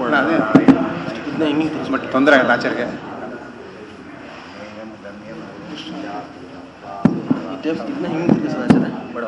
ಅಲ್ಲ, ಅದೇ ಇದನ್ನ ಹಿಂಗೆ ಬಟ್ ತೊಂದರೆ ಆಗಲ್ಲ ಆಚಾರ್ಯಗೆ ಈ ಟೇಪ್ ಇದನ್ನ ಹಿಂಗೆ ತಿರ್ಗಿಸೋದು ಆಚಾರ್ಯ ಬೇಡ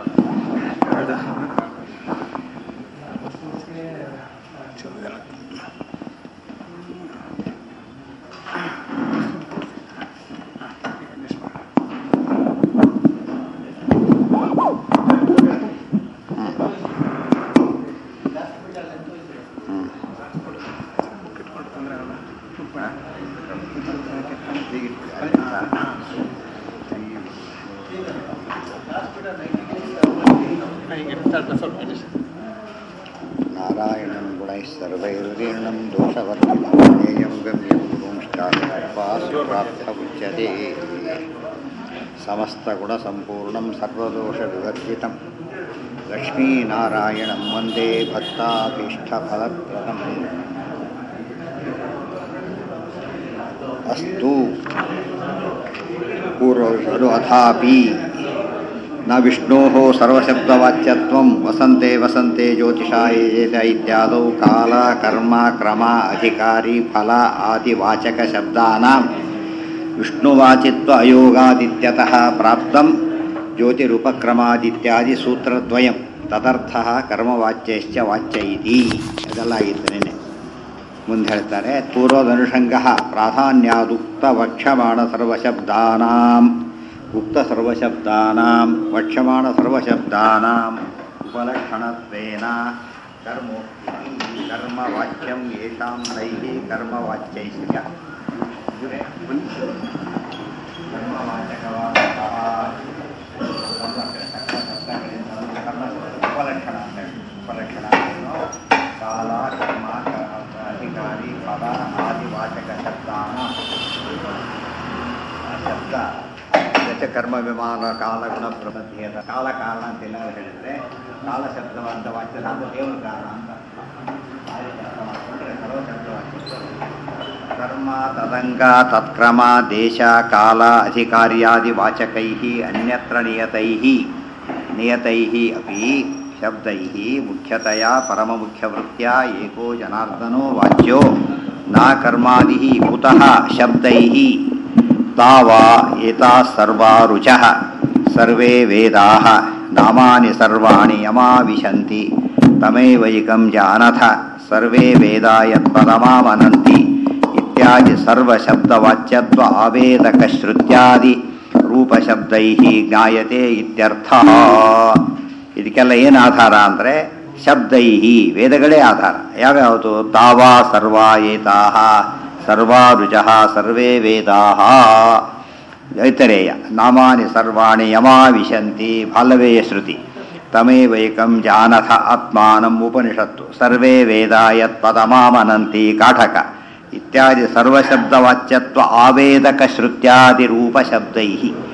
नारायणं गुणैः सर्वैर्वीर्णं दोषवर्णेयं गम्यं गुरुंश्चाप्तमुच्यते समस्तगुणसम्पूर्णं सर्वदोषविवर्जितं लक्ष्मीनारायणं वन्दे भक्ताभीष्टफलप्रदम् अस्तु पूर्वषु अथापि न विष्णोः सर्वशब्दवाच्यत्वं वसन्ते वसन्ते ज्योतिषायेत इत्यादौ काल कर्म क्रम अधिकारी फल आदिवाचकशब्दानां विष्णुवाचित्व अयोगादित्यतः प्राप्तं ज्योतिरुपक्रमादित्यादिसूत्रद्वयं तदर्थः कर्मवाಚ್ಯಶ್ಚ ವಾಚ್ಯ ಇತಿ ಅದೆಲ್ಲ ಆಗಿತ್ತು ನೆನೆ ಮುಂದೆ ಹೇಳ್ತಾರೆ ಪೂರ್ವದನುಷಂಗ ಪ್ರಾಧಾನ್ಯಾದುಕ್ತ ವಕ್ಷ್ಯಮಾಣ ಸರ್ವಶಬ್ದಾನಾಂ ಉಕ್ತ ಸರ್ವಶಬ್ದಾನಾಂ ವಕ್ಷ್ಯಮಾಣ ಸರ್ವಶಬ್ದಾನಾಂ ಉಪಲಕ್ಷಣತ್ವೇನ ಕರ್ಮೋಕ್ತಿ ಕರ್ಮವಾಚ್ಯಂ ಯೇಷಾಂ ತೈಃ ಕರ್ಮವಾಚ್ಯೈಸ್ಯ ಉಪಲಕ್ಷಣ ಉಪಲಕ್ಷಣ ಕಾಲ ಕರ್ಮ ಅಧಿಕಾರಿ ಪದ ಆದಿವಾಚಕ ಶಬ್ದಾನ ಶಬ್ದ ದಶ ಕರ್ಮ ವಿಮಾನ ಕಾಲ ಗುಣ ಪ್ರಬಂಧಿಯದ ಕಾಲ ಕಾರಣ ಅಂತೆಲ್ಲ ಹೇಳಿದ್ರೆ ಕಾಲ ಶಬ್ದವಂತ ವಾಚ್ಯದ ಅಂತ ದೇವರ ಕಾರಣ ಅಂತ ಆ ರೀತಿ ಅರ್ಥ ಮಾಡ್ಕೊಂಡ್ರೆ ಸರ್ವ ಶಬ್ದವಾಚ್ಯ ಕರ್ಮ ತದಂಗ ತತ್ಕ್ರಮ ದೇಶ ಕಾಲ ಅಧಿಕಾರ್ಯಾದಿ ವಾಚಕೈ ಅನ್ಯತ್ರ ನಿಯತೈ ನಿಯತೈ ಅಪಿ ಶಬ್ದೈ ಮುಖ್ಯತೆಯ ಪರಮಮುಖ್ಯವೃತ್ಯ ಏಕೋ ಜನಾರ್ದನೋ ವಾಚ್ಯೋ ನ ಕರ್ಮಾದಿ ಕುತಃ ಶಬ್ದೈ ತಾವಾ ಏತಾ ಸರ್ವಾ ರುಚಃ ಸರ್ವೇ ವೇದಾಃ ನಾಮಾನಿ ಸರ್ವಾಣಿ ಯಮಾವಿಶಂತಿ ತಮೇವೈಕಂ ಜಾನಥ ಸರ್ವೇ ವೇದ ಯತ್ಪದಮಾಮನಂತಿ ಇತ್ಯಾದಿ ಸರ್ವಶಬ್ದವಾಚ್ಯತ್ವ ಆವೇದಕ ಶ್ರುತ್ಯಾದಿ ರೂಪಶಬ್ದೈ ಜ್ಞಾಯತೆ ಇತ್ಯರ್ಥ ಇದಕ್ಕೆಲ್ಲ ಏನು ಆಧಾರ ಅಂದರೆ ಶಬ್ದೈ ವೇದಗಳೇ ಆಧಾರ ಯಾವ್ಯಾವುದು ತಾವಾ ಸರ್ವಾ ಏತಾಹ ಸರ್ವಾ ರುಚಃ ಸರ್ವೇ ವೇದಾಹ ಐತರೇಯ ನಾಮಾನಿ ಸರ್ವಾಣಿ ಯಮಾವಿಶಂತಿ ಬಾಲವೇಯ ಶ್ರುತಿ ತಮೇವೈಕಂ ಜಾನಥ ಆತ್ಮಾನಂ ಉಪನಿಷತ್ತು ಸರ್ವೇ ವೇದ ಯತ್ಪದಮಾಮನಂತಿ ಕಾಠಕ ಇತ್ಯಾದಿ ಸರ್ವಶಬ್ದವಾಚ್ಯತ್ವ ಆವೇದಕ ಶ್ರುತ್ಯಾದಿ ರೂಪಶಬ್ದೈ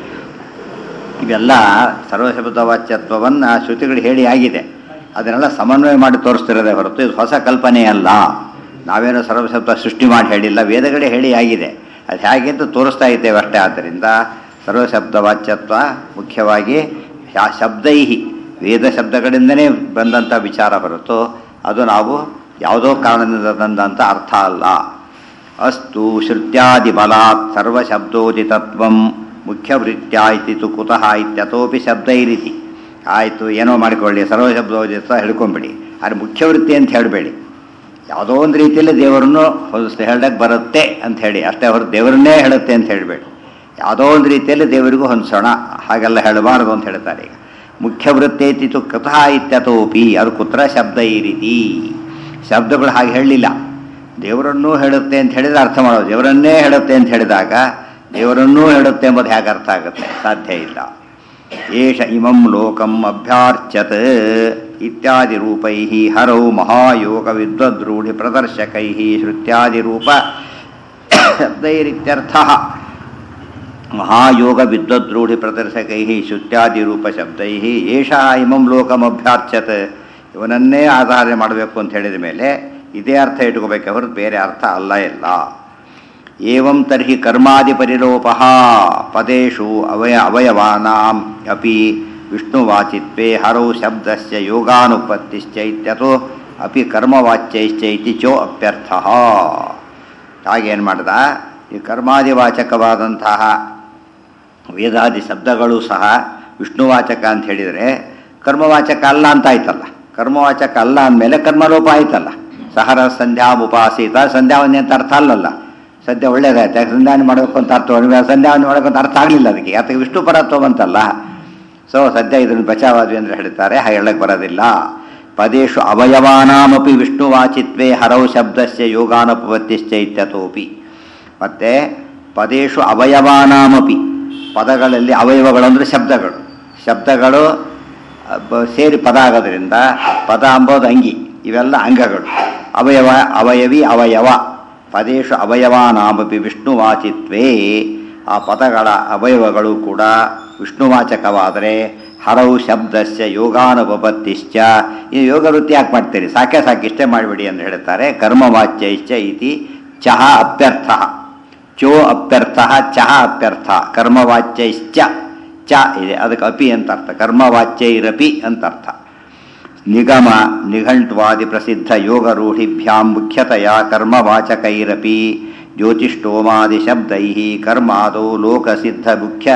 ಇವೆಲ್ಲ ಸರ್ವಶಬ್ದವಾಚ್ಯತ್ವವನ್ನು ಶ್ರುತಿಗಳು ಹೇಳಿ ಆಗಿದೆ ಅದನ್ನೆಲ್ಲ ಸಮನ್ವಯ ಮಾಡಿ ತೋರಿಸ್ತಿರೋದೇ ಹೊರತು ಇದು ಹೊಸ ಕಲ್ಪನೆ ಅಲ್ಲ ನಾವೇನು ಸರ್ವಶಬ್ದ ಸೃಷ್ಟಿ ಮಾಡಿ ಹೇಳಿಲ್ಲ ವೇದಗಳೇ ಹೇಳಿ ಆಗಿದೆ ಅದು ಹೇಗೆ ಅಂತ ತೋರಿಸ್ತಾ ಇದ್ದೇವೆ ಅಷ್ಟೇ ಆದ್ದರಿಂದ ಸರ್ವಶಬ್ದವಾಚ್ಯತ್ವ ಮುಖ್ಯವಾಗಿ ಶಾ- ಶಬ್ದೈಹಿ ವೇದ ಶಬ್ದಗಳಿಂದನೇ ಬಂದಂಥ ವಿಚಾರ ಹೊರತು ಅದು ನಾವು ಯಾವುದೋ ಕಾರಣದಿಂದ ತಂದಂಥ ಅರ್ಥ ಅಲ್ಲ ಅಸ್ತು ಶ್ರುತ್ಯಾದಿ ಬಲಾತ್ ಸರ್ವಶಬ್ದೋದಿತತ್ವಂ ಮುಖ್ಯವೃತ್ಯ ಇತಿ ತು ಕುತಃ ಇತ್ಯತೋಪಿ ಶಬ್ದೈರಿತಿ ಆಯಿತು ಏನೋ ಮಾಡಿಕೊಳ್ಳಿ ಸರ್ವಶಬ್ದೋದಿತ ಹೇಳ್ಕೊಂಬಿಡಿ ಆದರೆ ಮುಖ್ಯವೃತ್ತಿ ಅಂತ ಹೇಳಬೇಡಿ ಯಾವುದೋ ಒಂದು ರೀತಿಯಲ್ಲಿ ದೇವರನ್ನು ಹೊಲಿಸಿ ಹೇಳಕ್ಕೆ ಬರುತ್ತೆ ಅಂತ ಹೇಳಿ ಅಷ್ಟೇ ಹೊರತು ದೇವರನ್ನೇ ಹೇಳುತ್ತೆ ಅಂತ ಹೇಳಬೇಡಿ ಯಾವುದೋ ಒಂದು ರೀತಿಯಲ್ಲಿ ದೇವರಿಗೂ ಹೊಂದಿಸೋಣ ಹಾಗೆಲ್ಲ ಹೇಳಬಾರದು ಅಂತ ಹೇಳ್ತಾರೆ ಈಗ ಮುಖ್ಯವೃತ್ತೇತಿ ತು ಕೃತಃ ಇತ್ಯತೋಪಿ ಅದು ಕುತ್ರ ಶಬ್ದ ಈ ರೀತಿ ಶಬ್ದಗಳು ಹಾಗೆ ಹೇಳಲಿಲ್ಲ ದೇವರನ್ನೂ ಹೇಳುತ್ತೆ ಅಂತ ಹೇಳಿದ್ರೆ ಅರ್ಥ ಮಾಡೋದು ದೇವರನ್ನೇ ಹೇಳುತ್ತೆ ಅಂತ ಹೇಳಿದಾಗ ದೇವರನ್ನೂ ಹೇಳುತ್ತೆ ಎಂಬುದು ಹೇಗೆ ಅರ್ಥ ಆಗುತ್ತೆ ಸಾಧ್ಯ ಇಲ್ಲ ಏಷ ಇಮಂ ಲೋಕಂ ಅಭ್ಯಾರ್ಚತ್ ಇತ್ಯಾದಿ ರೂಪೈ ಹರೌ ಮಹಾಯೋಗ ವಿದ್ವದ್ರೂಢಿ ಪ್ರದರ್ಶಕೈ ಶ್ರುತ್ಯಾದಿ ರೂಪ ಶಬ್ದೈರಿತ್ಯರ್ಥ ಮಹಾಯೋಗ ವಿದ್ವದ್ರೂಢಿ ಪ್ರದರ್ಶಕೈ ಶ್ರುತ್ಯಾದಿ ರೂಪ ಶಬ್ದೈ ಏಷ ಇಮಂ ಲೋಕಂ ಅಭ್ಯಾರ್ಚತ್ ಇವನನ್ನೇ ಆಧಾರ ಮಾಡಬೇಕು ಅಂತ ಹೇಳಿದ ಮೇಲೆ ಇದೇ ಅರ್ಥ ಇಟ್ಕೋಬೇಕೆ ಹೊರತು ಬೇರೆ ಅರ್ಥ ಅಲ್ಲ ಇಲ್ಲ ಏವಂ ತರ್ಹಿ ಕರ್ಮಾದಿ ಪರಿಲೋಪ ಪದೇಶು ಅವಯ ಅವಯವಾನಾಂ ಅಪಿ ವಿಷ್ಣುವಾಚಿತ್ವೇ ಹರೌ ಶಬ್ದಸ್ಯ ಯೋಗಾನುಪತ್ತಿಶ್ಚ ಇತ್ಯತೋ ಅಪಿ ಕರ್ಮವಾಚ್ಯೈಶ್ಚ ಇತಿ ಚೋ ಅಪ್ಯರ್ಥ ಹಾಗೇನು ಮಾಡ್ದ ಈ ಕರ್ಮಾದಿವಾಚಕವಾದಂತಹ ವೇದಾದಿ ಶಬ್ದಗಳು ಸಹ ವಿಷ್ಣುವಾಚಕ ಅಂತ ಹೇಳಿದರೆ ಕರ್ಮವಾಚಕ ಅಲ್ಲ ಅಂತ ಆಯ್ತಲ್ಲ ಕರ್ಮವಾಚಕ ಅಲ್ಲ ಅಂದಮೇಲೆ ಕರ್ಮಲೋಪ ಆಯ್ತಲ್ಲ ಸಹರ ಸಂಧ್ಯಾ ಉಪಾಸೀತ ಸಂಧ್ಯಾವನ್ನೇ ಅಂತ ಅರ್ಥ ಅಲ್ಲಲ್ಲ ಸದ್ಯ ಒಳ್ಳೇದಾಯ್ತು ಯಾಕೆ ಸಂಧ್ಯಾವನೆ ಮಾಡಬೇಕು ಅಂತ ಅರ್ಥ ಸಂಧ್ಯಾವನೆ ಮಾಡಬೇಕು ಅಂತ ಅರ್ಥ ಆಗಲಿಲ್ಲ ಅದಕ್ಕೆ ಅದಕ್ಕೆ ವಿಷ್ಣು ಪರತ್ವ ಬಂತಲ್ಲ ಸೊ ಸದ್ಯ ಇದನ್ನು ಬಚಾವಾದ್ವಿ ಅಂದರೆ ಹೇಳ್ತಾರೆ ಹೇಳಕ್ಕೆ ಬರೋದಿಲ್ಲ ಪದೇಶು ಅವಯವಾನಾಮಪಿ ವಿಷ್ಣುವಾಚಿತ್ವೇ ಹರವು ಶಬ್ದಸ್ಯ ಯೋಗಾನುಪತ್ತಿಶ್ಚ ಇತ್ಯತೋಪಿ ಮತ್ತು ಪದೇಶು ಅವಯವಾನಾಮಪಿ ಪದಗಳಲ್ಲಿ ಅವಯವಗಳು ಅಂದರೆ ಶಬ್ದಗಳು ಶಬ್ದಗಳು ಅ, ಬ- ಸೇರಿ ಪದ ಆಗೋದ್ರಿಂದ ಪದ ಅಂಬೋದು ಅಂಗಿ ಇವೆಲ್ಲ ಅಂಗಗಳು ಅವಯವ ಅವಯವಿ ಅವಯವ ಪದೇಶು ಅವಯವಾನಾಮಪಿ ವಿಷ್ಣುವಾಚಿತ್ವೇ ಆ ಪದಗಳ ಅವಯವಗಳು ಕೂಡ ವಿಷ್ಣುವಾಚಕವಾದರೆ ಹರವು ಶಬ್ದಸ್ಯ ಯೋಗಾನುಪತ್ತಿಶ್ಚ ಈ ಯೋಗ ವೃತ್ತಿ ಯಾಕೆ ಮಾಡ್ತೀರಿ ಸಾಕೆ ಸಾಕು ಇಷ್ಟೇ ಮಾಡಿಬಿಡಿ ಅಂತ ಹೇಳ್ತಾರೆ ಕರ್ಮವಾಚ್ಯೈಶ್ಚ ಇತಿ ಚಹ ಅಪ್ಯರ್ಥ ಚೋ ಅಪ್ಯರ್ಥ ಚಹ ಅಪ್ಯರ್ಥ ಕರ್ಮವಾಚ್ಯೈಶ್ಚ ಚ ಇದೆ ಅದಕ್ಕೆ ಅಪಿ ಅಂತ ಅರ್ಥ ಕರ್ಮವಾಚ್ಯೈರಪಿ ಅಂತ ಅರ್ಥ ನಿಗಮ ನಿಘಂಟ್ವಾದಿ ಪ್ರಸಿದ್ಧ ಯೋಗ ರೂಢಿಭ್ಯಾಂ ಮುಖ್ಯತೆಯ ಕರ್ಮವಾಚಕೈರಪಿ ಜ್ಯೋತಿಷ್ಠೋಮಾದಿ ಶಬ್ದೈ ಕರ್ಮಾದೋ ಲೋಕಸಿದ್ಧ ಮುಖ್ಯ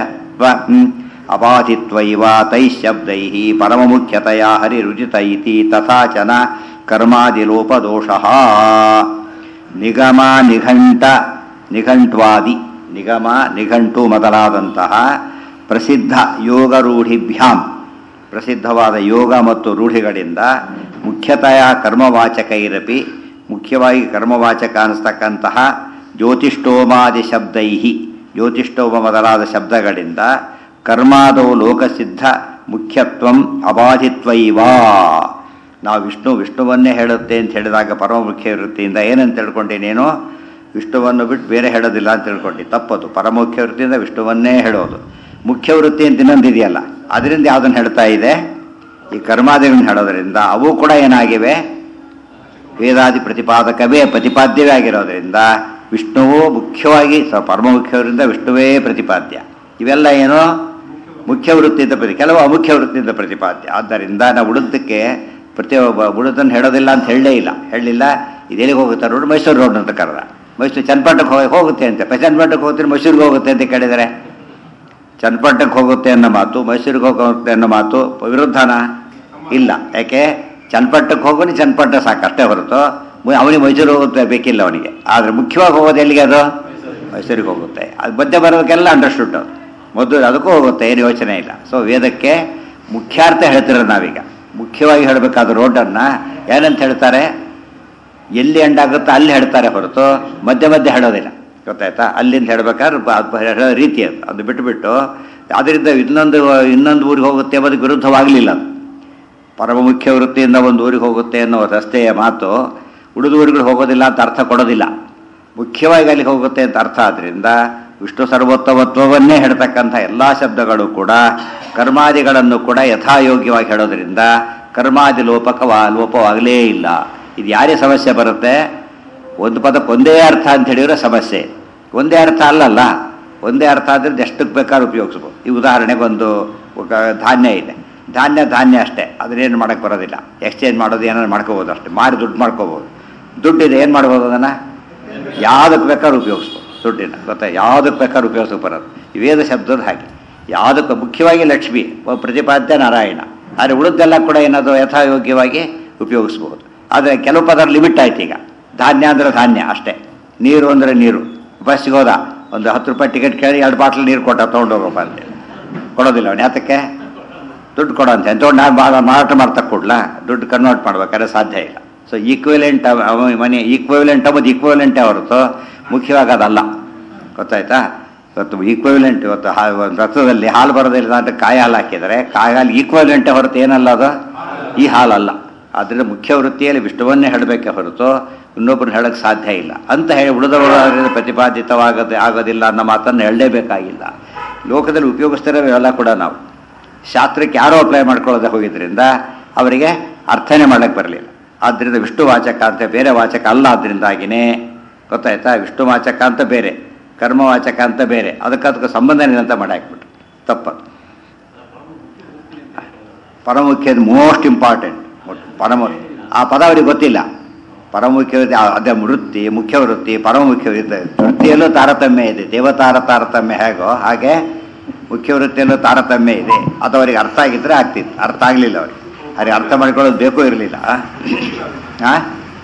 ಅಬಾಧಿತ್ವೈವ ತೈಃ ಶಬ್ದೈ ಪರಮಮುಖ್ಯತೆಯ ಹರಿರುಚಿತ ಇತಿ ತಥಾಚನ ಕರ್ಮಾದಿಲೋಪದೋಷಃ ನಿಗಮ ನಿಘಂಟ ನಿಘಂಟ್ವಾದಿ ನಿಗಮ ನಿಘಂಟು ಮೊದಲಾದಂತಹ ಪ್ರಸಿದ್ಧ ಯೋಗ ರೂಢಿಭ್ಯಾಂ ಪ್ರಸಿದ್ಧವಾದ ಯೋಗ ಮತ್ತು ರೂಢಿಗಳಿಂದ ಮುಖ್ಯತೆಯ ಕರ್ಮವಾಚಕೈರಪಿ ಮುಖ್ಯವಾಗಿ ಕರ್ಮವಾಚಕ ಅನ್ನಿಸ್ತಕ್ಕಂತಹ ಜ್ಯೋತಿಷ್ಠೋಮಾದಿ ಶಬ್ದೈ ಜ್ಯೋತಿಷ್ಠೋಮ ಮೊದಲಾದ ಶಬ್ದಗಳಿಂದ ಕರ್ಮಾದವು ಲೋಕಸಿದ್ಧ ಮುಖ್ಯತ್ವಂ ಅಬಾಧಿತ್ವೈವ ನಾವು ವಿಷ್ಣು ವಿಷ್ಣುವನ್ನೇ ಹೇಳುತ್ತೆ ಅಂತ ಹೇಳಿದಾಗ ಪರಮ ಮುಖ್ಯ ವೃತ್ತಿಯಿಂದ ಏನಂತ ತಿಳ್ಕೊಂಡೇನೇನೋ ವಿಷ್ಣುವನ್ನು ಬಿಟ್ಟು ಬೇರೆ ಹೇಳೋದಿಲ್ಲ ಅಂತ ತಿಳ್ಕೊಂಡು ತಪ್ಪದು ಪರಮುಖ್ಯ ವೃತ್ತಿಯಿಂದ ವಿಷ್ಣುವನ್ನೇ ಹೇಳೋದು ಮುಖ್ಯ ವೃತ್ತಿ ಅಂತ ಇನ್ನೊಂದಿದೆಯಲ್ಲ ಅದರಿಂದ ಯಾವುದನ್ನು ಹೇಳ್ತಾ ಇದೆ ಈ ಕರ್ಮಾದಿಗಳನ್ನು ಹೇಳೋದ್ರಿಂದ ಅವು ಕೂಡ ಏನಾಗಿವೆ ವೇದಾದಿ ಪ್ರತಿಪಾದಕವೇ ಪ್ರತಿಪಾದ್ಯವೇ ಆಗಿರೋದ್ರಿಂದ ವಿಷ್ಣುವು ಮುಖ್ಯವಾಗಿ ಸ ಪರಮ ಮುಖ್ಯವರಿಂದ ವಿಷ್ಣುವೇ ಪ್ರತಿಪಾದ್ಯ ಇವೆಲ್ಲ ಏನೋ ಮುಖ್ಯ ವೃತ್ತಿಯಿಂದ ಪ್ರತಿ ಕೆಲವು ಅಮುಖ್ಯ ವೃತ್ತಿಯಿಂದ ಪ್ರತಿಪಾದ್ಯ ಆದ್ದರಿಂದ ನಾವು ಉಳಿದಕ್ಕೆ ಪ್ರತಿಯೊಬ್ಬ ಉಳಿದನ್ನು ಹೇಳೋದಿಲ್ಲ ಅಂತ ಹೇಳಲೇ ಇಲ್ಲ ಹೇಳಲಿಲ್ಲ ಇದೆಲ್ಲಿಗೆ ಹೋಗುತ್ತೆ ರೋಡ್ ಮೈಸೂರು ರೋಡ್ ಅಂತ ಕರೆದ ಮೈಸೂರು ಚನ್ನಪಟ್ಟಣಕ್ಕೆ ಹೋಗಿ ಹೋಗುತ್ತೆ ಅಂತ ಚನ್ನಪಟ್ಟಣಕ್ಕೆ ಹೋಗ್ತೀನಿ ಮೈಸೂರಿಗೆ ಹೋಗುತ್ತೆ ಅಂತ ಕೇಳಿದರೆ ಚನ್ನಪಟ್ಟಣಕ್ಕೆ ಹೋಗುತ್ತೆ ಅನ್ನೋ ಮಾತು ಮೈಸೂರಿಗೆ ಹೋಗುತ್ತೆ ಅನ್ನೋ ಮಾತು ವಿರುದ್ಧನ ಇಲ್ಲ ಯಾಕೆ ಚನ್ನಪಟ್ಟಣಕ್ಕೆ ಹೋಗೋನು ಚನ್ನಪಟ್ಟಣ ಸಾಕಷ್ಟೇ ಹೊರತು ಮು- ಅವನಿಗೆ ಮೈಸೂರು ಹೋಗುತ್ತೆ ಬೇಕಿಲ್ಲ ಅವನಿಗೆ ಆದರೆ ಮುಖ್ಯವಾಗಿ ಹೋಗೋದು ಎಲ್ಲಿಗೆ ಅದು ಮೈಸೂರಿಗೆ ಹೋಗುತ್ತೆ ಅದು ಮಧ್ಯೆ ಬರೋದಕ್ಕೆಲ್ಲ ಅಂಡರ್ಸ್ಟುಡ್ ಮೊದಲು ಅದಕ್ಕೂ ಹೋಗುತ್ತೆ ಏನು ಯೋಚನೆ ಇಲ್ಲ ಸೊ ವೇದಕ್ಕೆ ಮುಖ್ಯಾರ್ಥ ಹೇಳ್ತಿರೋದು ನಾವೀಗ ಮುಖ್ಯವಾಗಿ ಹೇಳಬೇಕಾದ ರೋಡನ್ನು ಏನಂತ ಹೇಳ್ತಾರೆ ಎಲ್ಲಿ ಎಂಡಾಗುತ್ತೋ ಅಲ್ಲಿ ಹೇಳ್ತಾರೆ ಹೊರತು ಮಧ್ಯೆ ಮಧ್ಯೆ ಹೇಳೋದಿಲ್ಲ ಗೊತ್ತಾಯ್ತಾ ಅಲ್ಲಿಂದ ಹೇಳ್ಬೇಕಾದ್ರೆ ಬ- ಅದು ಹೇಳೋ ರೀತಿ ಅದು ಅದು ಬಿಟ್ಟುಬಿಟ್ಟು ಅದರಿಂದ ಇನ್ನೊಂದು ಇನ್ನೊಂದು ಊರಿಗೆ ಹೋಗುತ್ತೆ ಅನ್ನೋದಕ್ಕೆ ವಿರುದ್ಧವಾಗಲಿಲ್ಲ ಅದು ಪರಮ ಮುಖ್ಯ ವೃತ್ತಿಯಿಂದ ಒಂದು ಊರಿಗೆ ಹೋಗುತ್ತೆ ಅನ್ನೋ ರಸ್ತೆಯ ಮಾತು ಉಳಿದ ಊರುಗಳು ಹೋಗೋದಿಲ್ಲ ಅಂತ ಅರ್ಥ ಕೊಡೋದಿಲ್ಲ ಮುಖ್ಯವಾಗಿ ಅಲ್ಲಿ ಹೋಗುತ್ತೆ ಅಂತ ಅರ್ಥ ಆದ್ದರಿಂದ ವಿಷ್ಣು ಸರ್ವೋತ್ತಮತ್ವವನ್ನೇ ಹೇಳ್ತಕ್ಕಂಥ ಎಲ್ಲ ಶಬ್ದಗಳು ಕೂಡ ಕರ್ಮಾದಿಗಳನ್ನು ಕೂಡ ಯಥಾಯೋಗ್ಯವಾಗಿ ಹೇಳೋದ್ರಿಂದ ಕರ್ಮಾದಿ ಲೋಪಕವಾ ಲೋಪವಾಗಲೇ ಇಲ್ಲ ಇದು ಯಾರೇ ಸಮಸ್ಯೆ ಬರುತ್ತೆ ಒಂದು ಪದಕ್ಕೆ ಒಂದೇ ಅರ್ಥ ಅಂತ ಹೇಳಿದ್ರೆ ಸಮಸ್ಯೆ ಒಂದೇ ಅರ್ಥ ಅಲ್ಲಲ್ಲ ಒಂದೇ ಅರ್ಥ ಆದರೆ ಎಷ್ಟಕ್ಕೆ ಬೇಕಾದ್ರೂ ಉಪಯೋಗಿಸ್ಬೋದು ಈ ಉದಾಹರಣೆಗೆ ಒಂದು ఒక ಧಾನ್ಯ ಇದೆ ಧಾನ್ಯ ಧಾನ್ಯ ಅಷ್ಟೇ ಅದನ್ನೇನು ಮಾಡೋಕ್ಕೆ ಬರೋದಿಲ್ಲ ಎಕ್ಸ್ಚೇಂಜ್ ಮಾಡೋದು ಏನಾದ್ರು ಮಾಡ್ಕೋಬೋದು ಅಷ್ಟೇ ಮಾರಿ ದುಡ್ಡು ಮಾಡ್ಕೋಬೋದು ದುಡ್ಡಿದೆ ಏನು ಮಾಡ್ಬೋದು ಅದನ್ನು ಯಾವುದಕ್ಕೆ ಬೇಕಾದ್ರೂ ಉಪಯೋಗಿಸ್ಬೋದು ದುಡ್ಡಿನ ಗೊತ್ತಾ ಯಾವುದಕ್ಕೆ ಬೇಕಾದ್ರೂ ಉಪಯೋಗಿಸಕ್ಕೆ ಬರೋದು ಈ ವೇದ ಶಬ್ದದ ಹಾಗೆ ಯಾವುದಕ್ಕೆ ಮುಖ್ಯವಾಗಿ ಲಕ್ಷ್ಮಿ ಒಬ್ಬ ಪ್ರತಿಪಾದ್ಯ ನಾರಾಯಣ ಆದರೆ ಉಳಿದೆಲ್ಲ ಕೂಡ ಏನಾದರೂ ಯಥಾಯೋಗ್ಯವಾಗಿ ಉಪಯೋಗಿಸ್ಬೋದು ಆದರೆ ಕೆಲವು ಪದ ಲಿಮಿಟ್ ಆಯ್ತು ಈಗ ಧಾನ್ಯ ಅಂದರೆ ಧಾನ್ಯ ಅಷ್ಟೇ ನೀರು ಅಂದರೆ ನೀರು ಬಸ್ಸಿಗೆ ಹೋದ ಒಂದು ಹತ್ತು ರೂಪಾಯಿ ಟಿಕೆಟ್ ಕೇಳಿ ಎರಡು ಬಾಟ್ಲ್ ನೀರು ಕೊಟ್ಟ ತೊಗೊಂಡೋಗಪ್ಪ ಅಂತೇಳಿ ಕೊಡೋದಿಲ್ಲ ಅವನು ಯಾತಕ್ಕೆ ದುಡ್ಡು ಕೊಡೋ ಅಂತ ತೊಗೊಂಡು ನಾನು ಭಾಳ ಮಾರಾಟ ಮಾಡ್ತಾ ಕೊಡ್ಲಾ ದುಡ್ಡು ಕನ್ವರ್ಟ್ ಮಾಡ್ಬೇಕಾದ್ರೆ ಸಾಧ್ಯ ಇಲ್ಲ ಸೊ ಈಕ್ವಿಲೆಂಟ್ ಮನಿ ಈಕ್ವಿಲೆಂಟ್ ಮತ್ತು ಈಕ್ವಿಲೆಂಟೇ ಹೊರತು ಮುಖ್ಯವಾಗಿ ಅದಲ್ಲ ಗೊತ್ತಾಯ್ತಾ ಇವತ್ತು ಈಕ್ವಿಲೆಂಟ್ ಇವತ್ತು ಹಾ ಒಂದು ರಥದಲ್ಲಿ ಹಾಲು ಬರೋದಿಲ್ಲ ಅಂತ ಕಾಯಿ ಹಾಲು ಹಾಕಿದರೆ ಕಾಯಿ ಹಾಲು ಈಕ್ವಿಲೆಂಟೇ ಹೊರತು ಏನಲ್ಲ ಅದು ಈ ಹಾಲಲ್ಲ ಆದ್ದರಿಂದ ಮುಖ್ಯ ವೃತ್ತಿಯಲ್ಲಿ ವಿಷ್ಣುವನ್ನೇ ಹೇಳಬೇಕೆ ಹೊರತು ಇನ್ನೊಬ್ಬರು ಹೇಳಕ್ಕೆ ಸಾಧ್ಯ ಇಲ್ಲ ಅಂತ ಹೇಳಿ ಉಳಿದವರು ಅದರಿಂದ ಪ್ರತಿಪಾದಿತವಾಗದೆ ಆಗೋದಿಲ್ಲ ಅನ್ನೋ ಮಾತನ್ನು ಹೇಳಲೇಬೇಕಾಗಿಲ್ಲ ಲೋಕದಲ್ಲಿ ಉಪಯೋಗಿಸ್ತಿರೋ ಇವೆಲ್ಲ ಕೂಡ ನಾವು ಶಾಸ್ತ್ರಕ್ಕೆ ಯಾರೋ ಅಪ್ಲೈ ಮಾಡ್ಕೊಳ್ಳೋದೇ ಹೋಗಿದ್ರಿಂದ ಅವರಿಗೆ ಅರ್ಥನೇ ಮಾಡಕ್ಕೆ ಬರಲಿಲ್ಲ ಆದ್ದರಿಂದ ವಿಷ್ಣು ವಾಚಕ ಅಂತ ಬೇರೆ ವಾಚಕ ಅಲ್ಲ ಆದ್ದರಿಂದಾಗಿನೇ ಗೊತ್ತಾಯ್ತಾ ವಿಷ್ಣು ವಾಚಕ ಅಂತ ಬೇರೆ ಕರ್ಮವಾಚಕ ಅಂತ ಬೇರೆ ಅದಕ್ಕೆ ಅದಕ್ಕೆ ಸಂಬಂಧನೇ ಅಂತ ಮಾಡಿ ಹಾಕ್ಬಿಟ್ರು ತಪ್ಪದು ಪರಮುಖ್ಯ ಮೋಸ್ಟ್ ಇಂಪಾರ್ಟೆಂಟ್ ಪರಮ ಆ ಪದ ಅವ್ರಿಗೆ ಗೊತ್ತಿಲ್ಲ ಪರಮುಖ್ಯ ವೃತ್ತಿ ಆ- ಅದೇ ವೃತ್ತಿ ಮುಖ್ಯ ವೃತ್ತಿ ಪರಮುಖ್ಯ ವೃತ್ತಿ ವೃತ್ತಿಯಲ್ಲೂ ತಾರತಮ್ಯ ಇದೆ ದೇವತಾರ ತಾರತಮ್ಯ ಹೇಗೋ ಹಾಗೆ ಮುಖ್ಯ ವೃತ್ತಿಯಲ್ಲೂ ತಾರತಮ್ಯ ಇದೆ ಅದು ಅವರಿಗೆ ಅರ್ಥ ಆಗಿದ್ರೆ ಆಗ್ತಿತ್ತು ಅರ್ಥ ಆಗಲಿಲ್ಲ ಅವ್ರಿಗೆ ಅವ್ರಿಗೆ ಅರ್ಥ ಮಾಡ್ಕೊಳ್ಳೋದು ಬೇಕು ಇರಲಿಲ್ಲ ಹಾಂ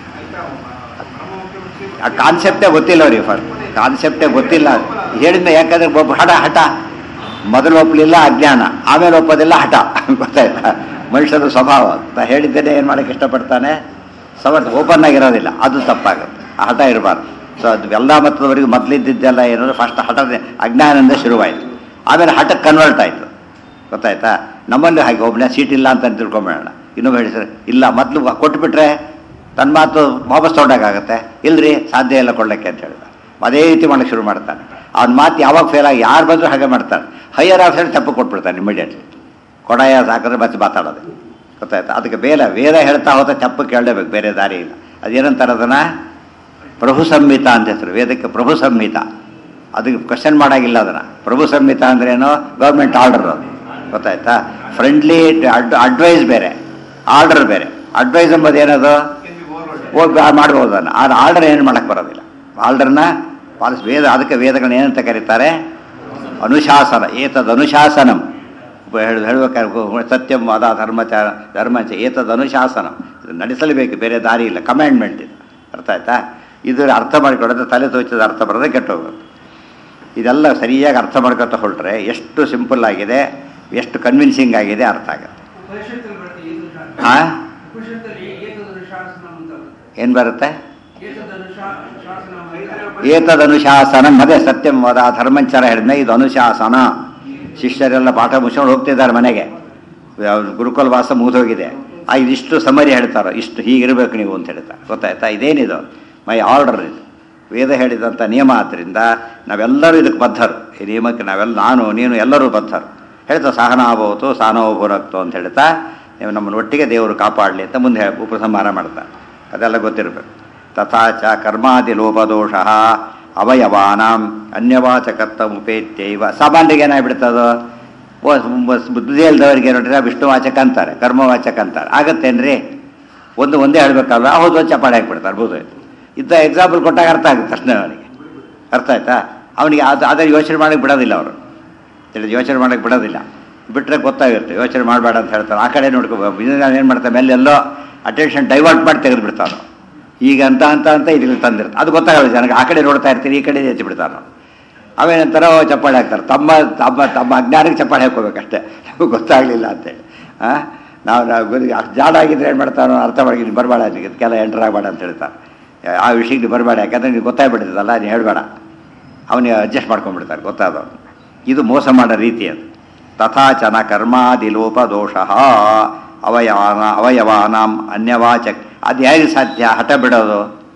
ಆ ಕಾನ್ಸೆಪ್ಟೇ ಗೊತ್ತಿಲ್ಲ ಅವ್ರಿಗೆ ಫಸ್ಟ್ ಕಾನ್ಸೆಪ್ಟೇ ಗೊತ್ತಿಲ್ಲ ಹೇಳಿದ್ನ ಯಾಕಂದ್ರೆ ಒಬ್ಬ ಹಠ ಹಠ ಮೊದಲು ಒಪ್ಪಲಿಲ್ಲ ಅಜ್ಞಾನ ಆಮೇಲೆ ಒಪ್ಪೋದಿಲ್ಲ ಹಠ ಗೊತ್ತಾಯ್ತಾ ಮನುಷ್ಯನ ಸ್ವಭಾವ ಅಂತ ಹೇಳಿದ್ದೇನೆ ಏನು ಮಾಡಕ್ಕೆ ಇಷ್ಟಪಡ್ತಾನೆ ಸಮರ್ಥ ಓಪನ್ ಆಗಿರೋದಿಲ್ಲ ಅದು ತಪ್ಪಾಗುತ್ತೆ ಆ ಹಠ ಇರಬಾರ್ದು ಸೊ ಅದು ಎಲ್ಲ ಮತದವರೆಗೂ ಮೊದಲಿದ್ದೆಲ್ಲ ಏನಂದ್ರೆ ಫಸ್ಟ್ ಹಠದ ಅಜ್ಞಾನದಿಂದ ಶುರುವಾಯಿತು ಆಮೇಲೆ ಹಠಕ್ಕೆ ಕನ್ವರ್ಟ್ ಆಯಿತು ಗೊತ್ತಾಯ್ತಾ ನಮ್ಮಲ್ಲಿ ಹಾಗೆ ಒಬ್ಬನೇ ಸೀಟ್ ಇಲ್ಲ ಅಂತ ತಿಳ್ಕೊಂಬೇಡ ಇನ್ನೊಬ್ಬ ಹೇಳಿ ಸರ್ ಇಲ್ಲ ಮೊದಲು ಕೊಟ್ಬಿಟ್ರೆ ತನ್ನ ಮಾತು ವಾಪಸ್ ತೊಗೊಂಡಾಗತ್ತೆ ಇಲ್ರಿ ಸಾಧ್ಯ ಇಲ್ಲ ಕೊಡ್ಲಿಕ್ಕೆ ಅಂತ ಹೇಳಿದ ಅದೇ ರೀತಿ ಮಾಡಕ್ಕೆ ಶುರು ಮಾಡ್ತಾನೆ ಅವ್ನ ಮಾತು ಯಾವಾಗ ಫೇಲ್ ಆಗಿ ಯಾರು ಬಂದರೂ ಹಾಗೆ ಮಾಡ್ತಾನೆ ಹೈಯರ್ ಆಫೀಸರ್ ತಪ್ಪು ಕೊಟ್ಬಿಡ್ತಾನೆ ಇಮಿಡಿಯೇಟ್ಲಿ ಕೊಡಾಯ ಸಾಕಿದ್ರೆ ಮತ್ತೆ ಮಾತಾಡೋದು ಗೊತ್ತಾಯ್ತಾ ಅದಕ್ಕೆ ಬೇರೆ ವೇದ ಹೇಳ್ತಾ ಹೋದ ತಪ್ಪು ಕೇಳಲೇಬೇಕು ಬೇರೆ ದಾರಿ ಇಲ್ಲ ಅದೇನಂತಾರೆ ಅದನ್ನ ಪ್ರಭು ಸಂಹಿತ ಅಂತ ಹೆಸರು ವೇದಕ್ಕೆ ಪ್ರಭು ಸಂಹಿತ ಅದಕ್ಕೆ ಕ್ವಶನ್ ಮಾಡಾಗಿಲ್ಲ ಅದನ್ನ ಪ್ರಭು ಸಂಹಿತ ಅಂದ್ರೇನು ಗೌರ್ಮೆಂಟ್ ಆರ್ಡರ್ ಅದು ಗೊತ್ತಾಯ್ತಾ ಫ್ರೆಂಡ್ಲಿ ಅಡ್ವೈಸ್ ಬೇರೆ ಆರ್ಡರ್ ಬೇರೆ ಅಡ್ವೈಸ್ ಎಂಬುದು ಏನದು ಹೋಗಿ ಮಾಡ್ಬೋದು ಅದನ್ನು ಆದ್ರೆ ಆರ್ಡರ್ ಏನು ಮಾಡಕ್ಕೆ ಬರೋದಿಲ್ಲ ಆರ್ಡರ್ನ ಪಾಲಿಸ್ ವೇದ ಅದಕ್ಕೆ ವೇದಗಳನ್ನ ಏನಂತ ಕರೀತಾರೆ ಅನುಶಾಸನ ಏತದ್ ಅನುಶಾಸನಂ ಹೇಳ- ಹೇಳ್ಬೇಕಾದ್ರೆ ಸತ್ಯಂ ಅದ ಧರ್ಮಚಾರ ಧರ್ಮಚ ಏತದ್ ಅನುಶಾಸನಂ ಇದು ನಡೆಸಲೇಬೇಕು ಬೇರೆ ದಾರಿ ಇಲ್ಲ ಕಮ್ಯಾಂಡ್ಮೆಂಟ್ ಇದು ಅರ್ಥ ಆಯ್ತಾ ಇದು ಅರ್ಥ ಮಾಡಿಕೊಳ್ಳೋದು ತಲೆ ತೋಚಿದ ಅರ್ಥ ಬರೋದೇ ಕೆಟ್ಟೋಗುತ್ತೆ ಇದೆಲ್ಲ ಸರಿಯಾಗಿ ಅರ್ಥ ಮಾಡ್ಕೊತ ಹೊರಟ್ರೆ ಎಷ್ಟು ಸಿಂಪಲ್ ಆಗಿದೆ ಎಷ್ಟು ಕನ್ವಿನ್ಸಿಂಗ್ ಆಗಿದೆ ಅರ್ಥ ಆಗುತ್ತೆ ಉಪನಿಷತ್ತಲ್ಲಿ ಬರುತ್ತೆ ಏತದ್ ಶಾ- ಹಾ ಉಪನಿಷತ್ತಲ್ಲಿ ಏತದ್ ಶಾಸನಂ ಅಂತ ಬರುತ್ತೆ. ಏನು ಬರುತ್ತೆ ಏತದ್ ಅನುಶಾ- ಶಾಸನಂ ಅಂತ. ಏತದ್ ಅನುಶಾಸನ ಅದೇ ಸತ್ಯಂ ವದ ಧರ್ಮಂಚರ ಹೇಳಿದ್me ಇದು ಅನುಶಾಸನ ಶಿಷ್ಯರೆಲ್ಲ ಪಾಠ ಮುಗಿಸ್ಕೊಂಡು ಹೋಗ್ತಿದ್ದಾರೆ ಮನೆಗೆ ಅವ್ರ ಗುರುಕುಲ ವಾಸ ಮುಗಿದೋಗಿದೆ ಆ ಇದಿಷ್ಟು ಸಮರಿ ಹೇಳ್ತಾರೆ ಇಷ್ಟು ಹೀಗಿರ್ಬೇಕು ನೀವು ಅಂತ ಹೇಳ್ತಾರೆ ಗೊತ್ತಾಯ್ತಾ ಇದೇನಿದು ಮೈ ಆರ್ಡರ್ ಇದು ವೇದ ಹೇಳಿದಂಥ ನಿಯಮ ಆದ್ದರಿಂದ ನಾವೆಲ್ಲರೂ ಇದಕ್ಕೆ ಬದ್ಧರು ಈ ನಿಯಮಕ್ಕೆ ನಾವೆಲ್ಲ ನಾನು ನೀನು ಎಲ್ಲರೂ ಬದ್ಧರು ಹೇಳ್ತಾ ಸಹನಾಭವತು ಸಾನೋಭುರಕ್ತು ಅಂತ ಹೇಳ್ತಾ ನೀವು ನಮ್ಮನ್ನು ಒಟ್ಟಿಗೆ ದೇವರು ಕಾಪಾಡಲಿ ಅಂತ ಮುಂದೆ ಹೇಳಿ ಉಪಸಂಹಾರ ಮಾಡ್ತಾರೆ ಅದೆಲ್ಲ ಗೊತ್ತಿರಬೇಕು ತಥಾ ಚ ಕರ್ಮಾದಿ ಲೋಪದೋಷ ಅವಯವಾನಾಂ ಅನ್ಯವಾಚಕತ್ವ ಉಪೇತ್ಯೈವ ಸಾಮಾನ್ಯರಿಗೆ ಏನಾಗ್ಬಿಡ್ತದೋ ಓ ಬುದ್ಧಿ ಇಲ್ದವರಿಗೆ ನೋಡ್ರೆ ವಿಷ್ಣುವಾಚಕ ಅಂತಾರೆ ಕರ್ಮವಾಚಕ ಅಂತಾರೆ ಆಗತ್ತೇನ್ರಿ ಒಂದು ಒಂದೇ ಹೇಳ್ಬೇಕಲ್ವ ಹೌದು ಒಂದು ಚಪಾಡಿ ಹಾಕ್ಬಿಡ್ತಾರೆ ಬೋದು ಇದ್ದ ಎಕ್ಸಾಂಪಲ್ ಕೊಟ್ಟಾಗ ಅರ್ಥ ಆಗುತ್ತೆ ತಕ್ಷಣ ಅವನಿಗೆ ಅರ್ಥ ಆಯ್ತಾ ಅವನಿಗೆ ಅದು ಅದರ ಯೋಚನೆ ಮಾಡಕ್ಕೆ ಬಿಡೋದಿಲ್ಲ ಅವರು ತಿಳಿದು ಯೋಚನೆ ಮಾಡಕ್ಕೆ ಬಿಡೋದಿಲ್ಲ ಬಿಟ್ಟರೆ ಗೊತ್ತಾಗಿರುತ್ತೆ ಯೋಚನೆ ಮಾಡಬೇಡ ಅಂತ ಹೇಳ್ತಾರೆ ಆ ಕಡೆ ನೋಡ್ಕೋ ಏನು ಮಾಡ್ತಾರೆ ಮೇಲೆ ಎಲ್ಲೋ ಅಟೆನ್ಷನ್ ಡೈವರ್ಟ್ ಮಾಡಿ ತೆಗೆದು ಬಿಡ್ತಾನೆ ಈಗ ಅಂತ ಅಂತ ಅಂತ ಇಲ್ಲಿ ತಂದಿರ್ತಾರೆ ಅದು ಗೊತ್ತಾಗಲ್ಲ ಜನಕ್ಕೆ ಆ ಕಡೆ ನೋಡ್ತಾ ಇರ್ತೀರಿ ಈ ಕಡೆ ಎತ್ತಿ ಬಿಡ್ತಾನೆ ಅವೇನಂತಾರ ಓ ಚಪ್ಪಾಳೆ ಹಾಕ್ತಾರೆ ತಮ್ಮ ತಮ್ಮ ತಮ್ಮ ಅಜ್ಞಾನಕ್ಕೆ ಚಪ್ಪಾಳೆ ಹಾಕೋಬೇಕಷ್ಟೇ ನಮಗೆ ಗೊತ್ತಾಗಲಿಲ್ಲ ಅಂತೇಳಿ ಹಾಂ ನಾವು ನಾವು ಗುರು ಜಾಡ ಆಗಿದ್ರೆ ಏನು ಮಾಡ್ತಾನೋ ಅರ್ಥ ಮಾಡಿ ಬರಬೇಡ ನಿನಗೆ ಇದಕ್ಕೆಲ್ಲ ಎಂಟರ್ ಆಗಬೇಡ ಅಂತ ಹೇಳ್ತಾರೆ ಆ ವಿಷಯಕ್ಕೆ ಬರಬೇಡ ಯಾಕಂದ್ರೆ ನಿನಗೆ ಗೊತ್ತಾಗ್ಬಿಡ್ತದಲ್ಲ ನೀನು ಹೇಳಬೇಡ ಅವನಿಗೆ ಅಡ್ಜಸ್ಟ್ ಮಾಡ್ಕೊಂಡ್ಬಿಡ್ತಾರೆ ಗೊತ್ತಾದವನು ಇದು ಮೋಸ ಮಾಡೋ ರೀತಿ ಅದು ತಥಾಚನ ಕರ್ಮಾದಿ ಲೋಪ ದೋಷ ಅವಯವಾನ ಅವಯವಾನಾಂ ಅನ್ಯವಾಚಕ್ ಅದು ಯಾರಿಗೆ ಸಾಧ್ಯ ಹಠ ಬಿಡೋದು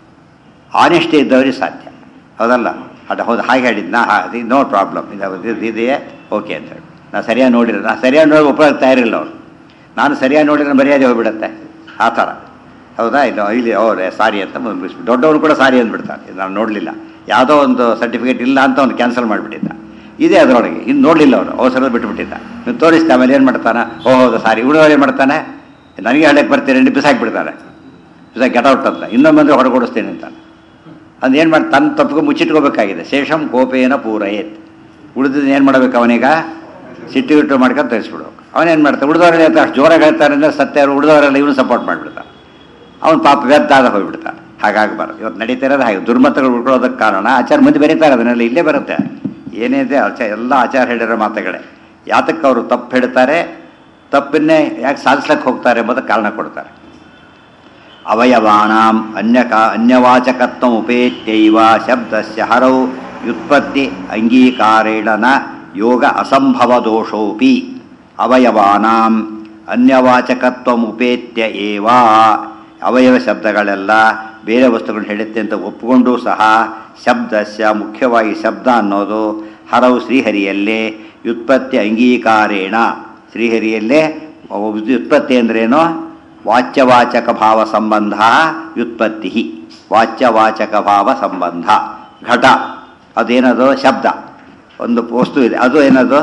ಆನೆಸ್ಟಿ ಇದ್ದವ್ರಿಗೆ ಸಾಧ್ಯ ಹೌದಲ್ಲ ಹಠ ಹೌದು ಹಾಗೆ ಹೇಳಿದ್ನಾ ಹಾ ನೋ ಪ್ರಾಬ್ಲಮ್ ಇದು ಇದೆಯೇ ಓಕೆ ಅಂತ ಹೇಳಿ ನಾ ಸರಿಯಾಗಿ ನೋಡಿರೋ ನಾ ಸರಿಯಾಗಿ ನೋಡಿ ಒಪ್ಪಕ್ಕೆ ತಯಾರಿಲ್ಲ ಅವ್ರು ನಾನು ಸರಿಯಾಗಿ ನೋಡಿದ್ರೆ ಮರ್ಯಾದೆ ಹೋಗ್ಬಿಡುತ್ತೆ ಆ ಥರ ಹೌದಾ ಇದು ಇಲ್ಲಿ ಅವ್ರೆ ಸಾರಿ ಅಂತ ಮುಗಿಸ್ಬಿಟ್ಟು ದೊಡ್ಡವನು ಕೂಡ ಸಾರಿ ಅಂದ್ಬಿಡ್ತಾನೆ ಇದು ನಾನು ನೋಡಲಿಲ್ಲ ಯಾವುದೋ ಒಂದು ಸರ್ಟಿಫಿಕೇಟ್ ಇಲ್ಲ ಅಂತ ಅವ್ನು ಕ್ಯಾನ್ಸಲ್ ಮಾಡಿಬಿಟ್ಟಿದ್ದ ಇದೇ ಅದರೊಳಗೆ ಇನ್ನು ನೋಡಲಿಲ್ಲ ಅವನು ಅವಸರದ ಬಿಟ್ಟುಬಿಟ್ಟಿದ್ದ ನೀವು ತೋರಿಸ್ತಾ ಆಮೇಲೆ ಏನು ಮಾಡ್ತಾನೆ ಓ ಹೌದು ಸಾರಿ ಉಳಿದವ್ರು ಏನು ಮಾಡ್ತಾನೆ ನನಗೆ ಹೇಳಕ್ಕೆ ಬರ್ತೀರಿ ಬಿಸಾಕ್ಬಿಡ್ತಾರೆ ಬಿಸಾಕಿ ಗೆಟ್ ಔಟ್ ಅಂತ ಇನ್ನೊಮ್ಮೆ ಹೊರಗೊಡಿಸ್ತೇನೆ ಅಂತಾನೆ ಅದು ಏನು ಮಾಡಿ ತನ್ನ ತಪ್ಪಿಗೆ ಮುಚ್ಚಿಟ್ಕೋಬೇಕಾಗಿದೆ ಶೇಷಂ ಕೋಪೇನ ಪೂರಯೇತ್ ಉಳಿದದ್ದು ಏನು ಮಾಡ್ಬೇಕು ಅವನೀಗ ಸಿಟ್ಟು ಗಿಟ್ಟು ಮಾಡ್ಕೊಂಡು ತರಿಸ್ಬಿಡ್ಬೇಕು ಅವನೇನು ಮಾಡ್ತಾನೆ ಉಳಿದವರೆಲ್ಲ ಹೇಳ್ತಾರೆ ಅಷ್ಟು ಜೋರಾಗಿ ಹೇಳ್ತಾರೆ ಅಂದರೆ ಸತ್ಯ ಉಳಿದವರೆಲ್ಲ ಇವನು ಸಪೋರ್ಟ್ ಮಾಡಿಬಿಡ್ತಾನೆ ಅವನು ಪಾಪ ವ್ಯರ್ಥಾದ ಹೋಗ್ಬಿಡ್ತಾನೆ ಹಾಗಾಗಬಾರ್ದು ಇವತ್ತು ನಡೀತಿರೋದು ಹಾಗೆ ದುರ್ಮತಗಳು ಉಳ್ಕೊಳ್ಳೋದಕ್ಕೆ ಕಾರಣ ಆಚಾರ ಮುಂದೆ ಬರೀತಾರೆ ಅದನ್ನೆಲ್ಲ ಇಲ್ಲೇ ಬರುತ್ತೆ ಏನಿದೆ ಆಚಾರ ಎಲ್ಲ ಆಚಾರ ಹೇಳಿರೋ ಮಾತುಗಳೇ ಯಾತಕ್ಕೆ ಅವರು ತಪ್ಪು ಹೇಳ್ತಾರೆ ತಪ್ಪನ್ನೇ ಯಾಕೆ ಸಾಧಿಸ್ಲಿಕ್ಕೆ ಹೋಗ್ತಾರೆ ಎಂಬುದಕ್ಕೆ ಕಾರಣ ಕೊಡ್ತಾರೆ ಅವಯವಾನಾಂ ಅನ್ಯಕ ಅನ್ಯವಾಚಕತ್ವ ಉಪೇತ್ಯೈವ ಶಬ್ದಸ್ಯ ಹರೌ ವ್ಯುತ್ಪತ್ತಿ ಅಂಗೀಕಾರೇಣ ನ ಯೋಗ ಅಸಂಭವ ದೋಷೋಪಿ ಅವಯವಾನಾಂ ಅನ್ಯವಾಚಕತ್ವ ಉಪೇತ್ಯ ಏವ ಅವಯವ ಶಬ್ದಗಳೆಲ್ಲ ಬೇರೆ ವಸ್ತುಗಳನ್ನ ಹೇಳುತ್ತೆ ಅಂತ ಒಪ್ಪಿಕೊಂಡೂ ಸಹ ಶಬ್ದಸ್ಯ ಮುಖ್ಯವಾಗಿ ಶಬ್ದ ಅನ್ನೋದು ಹರವು ಶ್ರೀಹರಿಯಲ್ಲೇ ವ್ಯುತ್ಪತ್ತಿ ಅಂಗೀಕಾರೇಣ ಶ್ರೀಹರಿಯಲ್ಲೇ ವ್ಯುತ್ಪತ್ತಿ ಅಂದ್ರೇನು ವಾಚ್ಯವಾಚಕ ಭಾವ ಸಂಬಂಧ ವ್ಯುತ್ಪತ್ತಿ ವಾಚ್ಯವಾಚಕ ಭಾವ ಸಂಬಂಧ ಘಟ ಅದೇನದು ಶಬ್ದ ಒಂದು ವಸ್ತು ಇದೆ ಅದು ಏನದು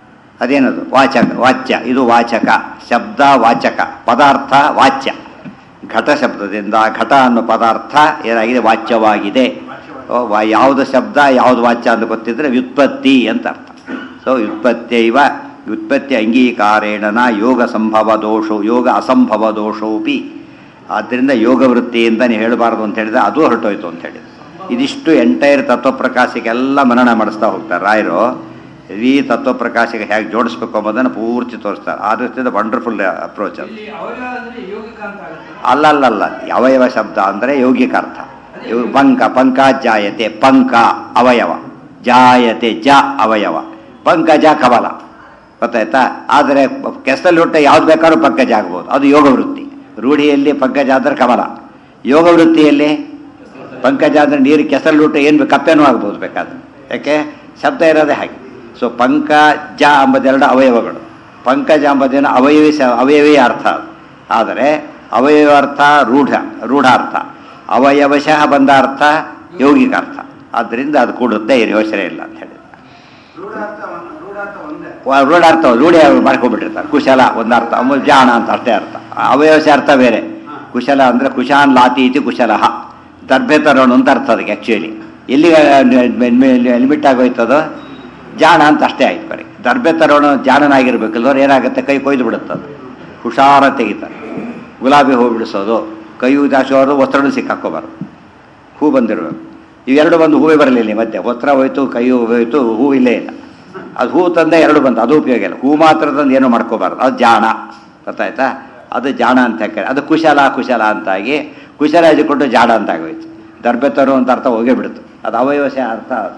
ಅದೇನದು ವಾಚಕ ವಾಚ್ಯ ಇದು ವಾಚಕ ಶಬ್ದ ವಾಚಕ ಪದಾರ್ಥ ವಾಚ್ಯ ಘಟ ಶಬ್ದದಿಂದ ಘಟ ಅನ್ನೋ ಪದಾರ್ಥ ಏನಾಗಿದೆ ವಾಚ್ಯವಾಗಿದೆ ಓ, ವಾ- ಯಾವುದು ಶಬ್ದ ಯಾವುದು ವಾಚ್ಯ ಅಂತ ಗೊತ್ತಿದ್ರೆ ವ್ಯುತ್ಪತ್ತಿ ಅಂತ ಅರ್ಥ ಸೊ ವ್ಯುತ್ಪತ್ತೈವ ವ್ಯುತ್ಪತ್ತಿ ಅಂಗೀಕಾರೇಣನ ಯೋಗ ಸಂಭವ ದೋಷೋ ಯೋಗ ಅಸಂಭವ ದೋಷೋಪಿ ಆದ್ದರಿಂದ ಯೋಗ ವೃತ್ತಿಯಿಂದ ನೀವು ಹೇಳಬಾರ್ದು ಅಂತ ಹೇಳಿದ್ರೆ ಅದು ಹೊರಟೋಯ್ತು ಅಂತ ಹೇಳಿದ್ರು ಇದಿಷ್ಟು ಎಂಟೈರ್ ತತ್ವಪ್ರಕಾಶಕ್ಕೆಲ್ಲ ಮನನ ಮಾಡಿಸ್ತಾ ಹೋಗ್ತಾರೆ ರಾಯರು ಇಡೀ ತತ್ವಪ್ರಕಾಶಕ್ಕೆ ಹೇಗೆ ಜೋಡಿಸ್ಬೇಕು ಎಂಬುದನ್ನು ಪೂರ್ತಿ ತೋರಿಸ್ತಾರೆ ಆ ದೃಷ್ಟಿಯಿಂದ ವಂಡರ್ಫುಲ್ ಅಪ್ರೋಚ್ ಅದು ಇಲ್ಲಿ ಅವಯವ ಅಂದ್ರೆ ಯೋಗಿಕ ಅಂತ ಆಗುತ್ತೆ ಅಲ್ಲಲ್ಲಲ್ಲ ಅವಯವ ಶಬ್ದ ಅಂದರೆ ಯೌಗಿಕ ಅರ್ಥ ಇವು ಪಂಕ ಪಂಕ ಜಾಯತೆ ಪಂಕ ಅವಯವ ಜಾಯತೆ ಜ ಅವಯವ ಪಂಕಜ ಕಮಲ ಗೊತ್ತಾಯ್ತಾ ಆದರೆ ಕೆಸರಲ್ಲಿ ಹುಟ್ಟ ಯಾವ್ದು ಬೇಕಾದ್ರೂ ಪಂಕಜ ಆಗ್ಬೋದು ಅದು ಯೋಗ ವೃತ್ತಿ ರೂಢಿಯಲ್ಲಿ ಪಂಕಜ ಅಂದ್ರೆ ಕಮಲ ಯೋಗ ವೃತ್ತಿಯಲ್ಲಿ ಪಂಕಜ ಅಂದ್ರೆ ನೀರು ಕೆಸರಲ್ಲಿ ಹುಟ್ಟ ಏನು ಕಪ್ಪೆನೂ ಆಗ್ಬೋದು ಬೇಕಾದ್ರೆ ಯಾಕೆ ಶಬ್ದ ಇರೋದೇ ಹಾಗೆ ಸೊ ಪಂಕ ಜ ಎಂಬುದೆರಡು ಅವಯವಗಳು ಪಂಕಜ ಎಂಬುದೇನು ಅವಯವಿ ಸ ಅವಯವೇ ಅರ್ಥ ಅದು. ಆದರೆ ಅವಯವ ಅರ್ಥ ರೂಢ ರೂಢಾರ್ಥ ಅವಯವಶಃ ಬಂದ ಅರ್ಥ ಯೌಗಿಕ ಅರ್ಥ ಆದ್ದರಿಂದ ಅದು ಕೂಡುತ್ತೆ ಏನು ಯೋಚನೆ ಇಲ್ಲ ಅಂತ ಹೇಳಿ ರೂಢಾರ್ಥ ಒಂದ್- ರೂಢಾರ್ಥ ಒಂದೇ ವ- ರೂಢಾರ್ಥ ರೂಢಿ ಅವ್ರು ಮಾಡ್ಕೊಂಡ್ಬಿಟ್ಟಿರ್ತಾರೆ ಕುಶಲ ಒಂದು ಅರ್ಥ ಅಮೂಲ್ ಜಾಣ ಅಂತ ಅಷ್ಟೇ ಅರ್ಥ ಅವಯವಶ ಅರ್ಥ ಬೇರೆ ಕುಶಲ ಅಂದರೆ ಕುಶಾನ್ ಲಾತಿ ಇತಿ ಕುಶಲಃ ದರ್ಭೆ ತರೋಣ ಅಂತ ಅರ್ಥ ಅದಕ್ಕೆ ಆ್ಯಕ್ಚುಲಿ ಎಲ್ಲಿ ಲಿಮಿಟ್ ಆಗೋಯ್ತದೋ ಜಾಣ ಅಂತ ಅಷ್ಟೇ ಆಯ್ತು ಕಡೆ ದರ್ಭೆ ತರೋಣ ಜಾಣನಾಗಿರ್ಬೇಕಲ್ದವ್ರು ಏನಾಗುತ್ತೆ ಕೈ ಕೊಯ್ದು ಬಿಡುತ್ತದು ಹುಷಾರ ತೆಗಿತಾರೆ ಗುಲಾಬಿ ಹೂ ಬಿಡಿಸೋದು ಕೈ ದಾಸೋರು ವಸ್ತ್ರನೂ ಸಿಕ್ಕಾಕೋಬಾರ್ದು ಹೂ ಬಂದಿರಬೇಕು ಇವೆರಡು ಬಂದು ಹೂವೇ ಬರಲಿಲ್ಲ ಮತ್ತೆ ವಸ್ತ್ರ ಹೋಯ್ತು ಕೈ ಹೋಯ್ತು ಹೂ ಇಲ್ಲೇ ಇಲ್ಲ ಅದು ಹೂ ತಂದೆ ಎರಡು ಬಂತು ಅದು ಉಪಯೋಗ ಇಲ್ಲ ಹೂ ಮಾತ್ರ ತಂದು ಏನೂ ಮಾಡ್ಕೋಬಾರ್ದು ಅದು ಜಾಣ ಗೊತ್ತಾಯ್ತಾ ಅದು ಜಾಣ ಅಂತ ಯಾಕೆ ಅದು ಕುಶಲ ಕುಶಲ ಅಂತಾಗಿ ಕುಶಲ ಹಚ್ಚಿಕೊಂಡು ಜಾಣ ಅಂತ ಆಗೋಯ್ತು ದರ್ಬೆ ತರು ಅಂತ ಅರ್ಥ ಹೋಗೇ ಬಿಡ್ತು ಅದು ಅವಯವಶ ಅರ್ಥ ಅದು.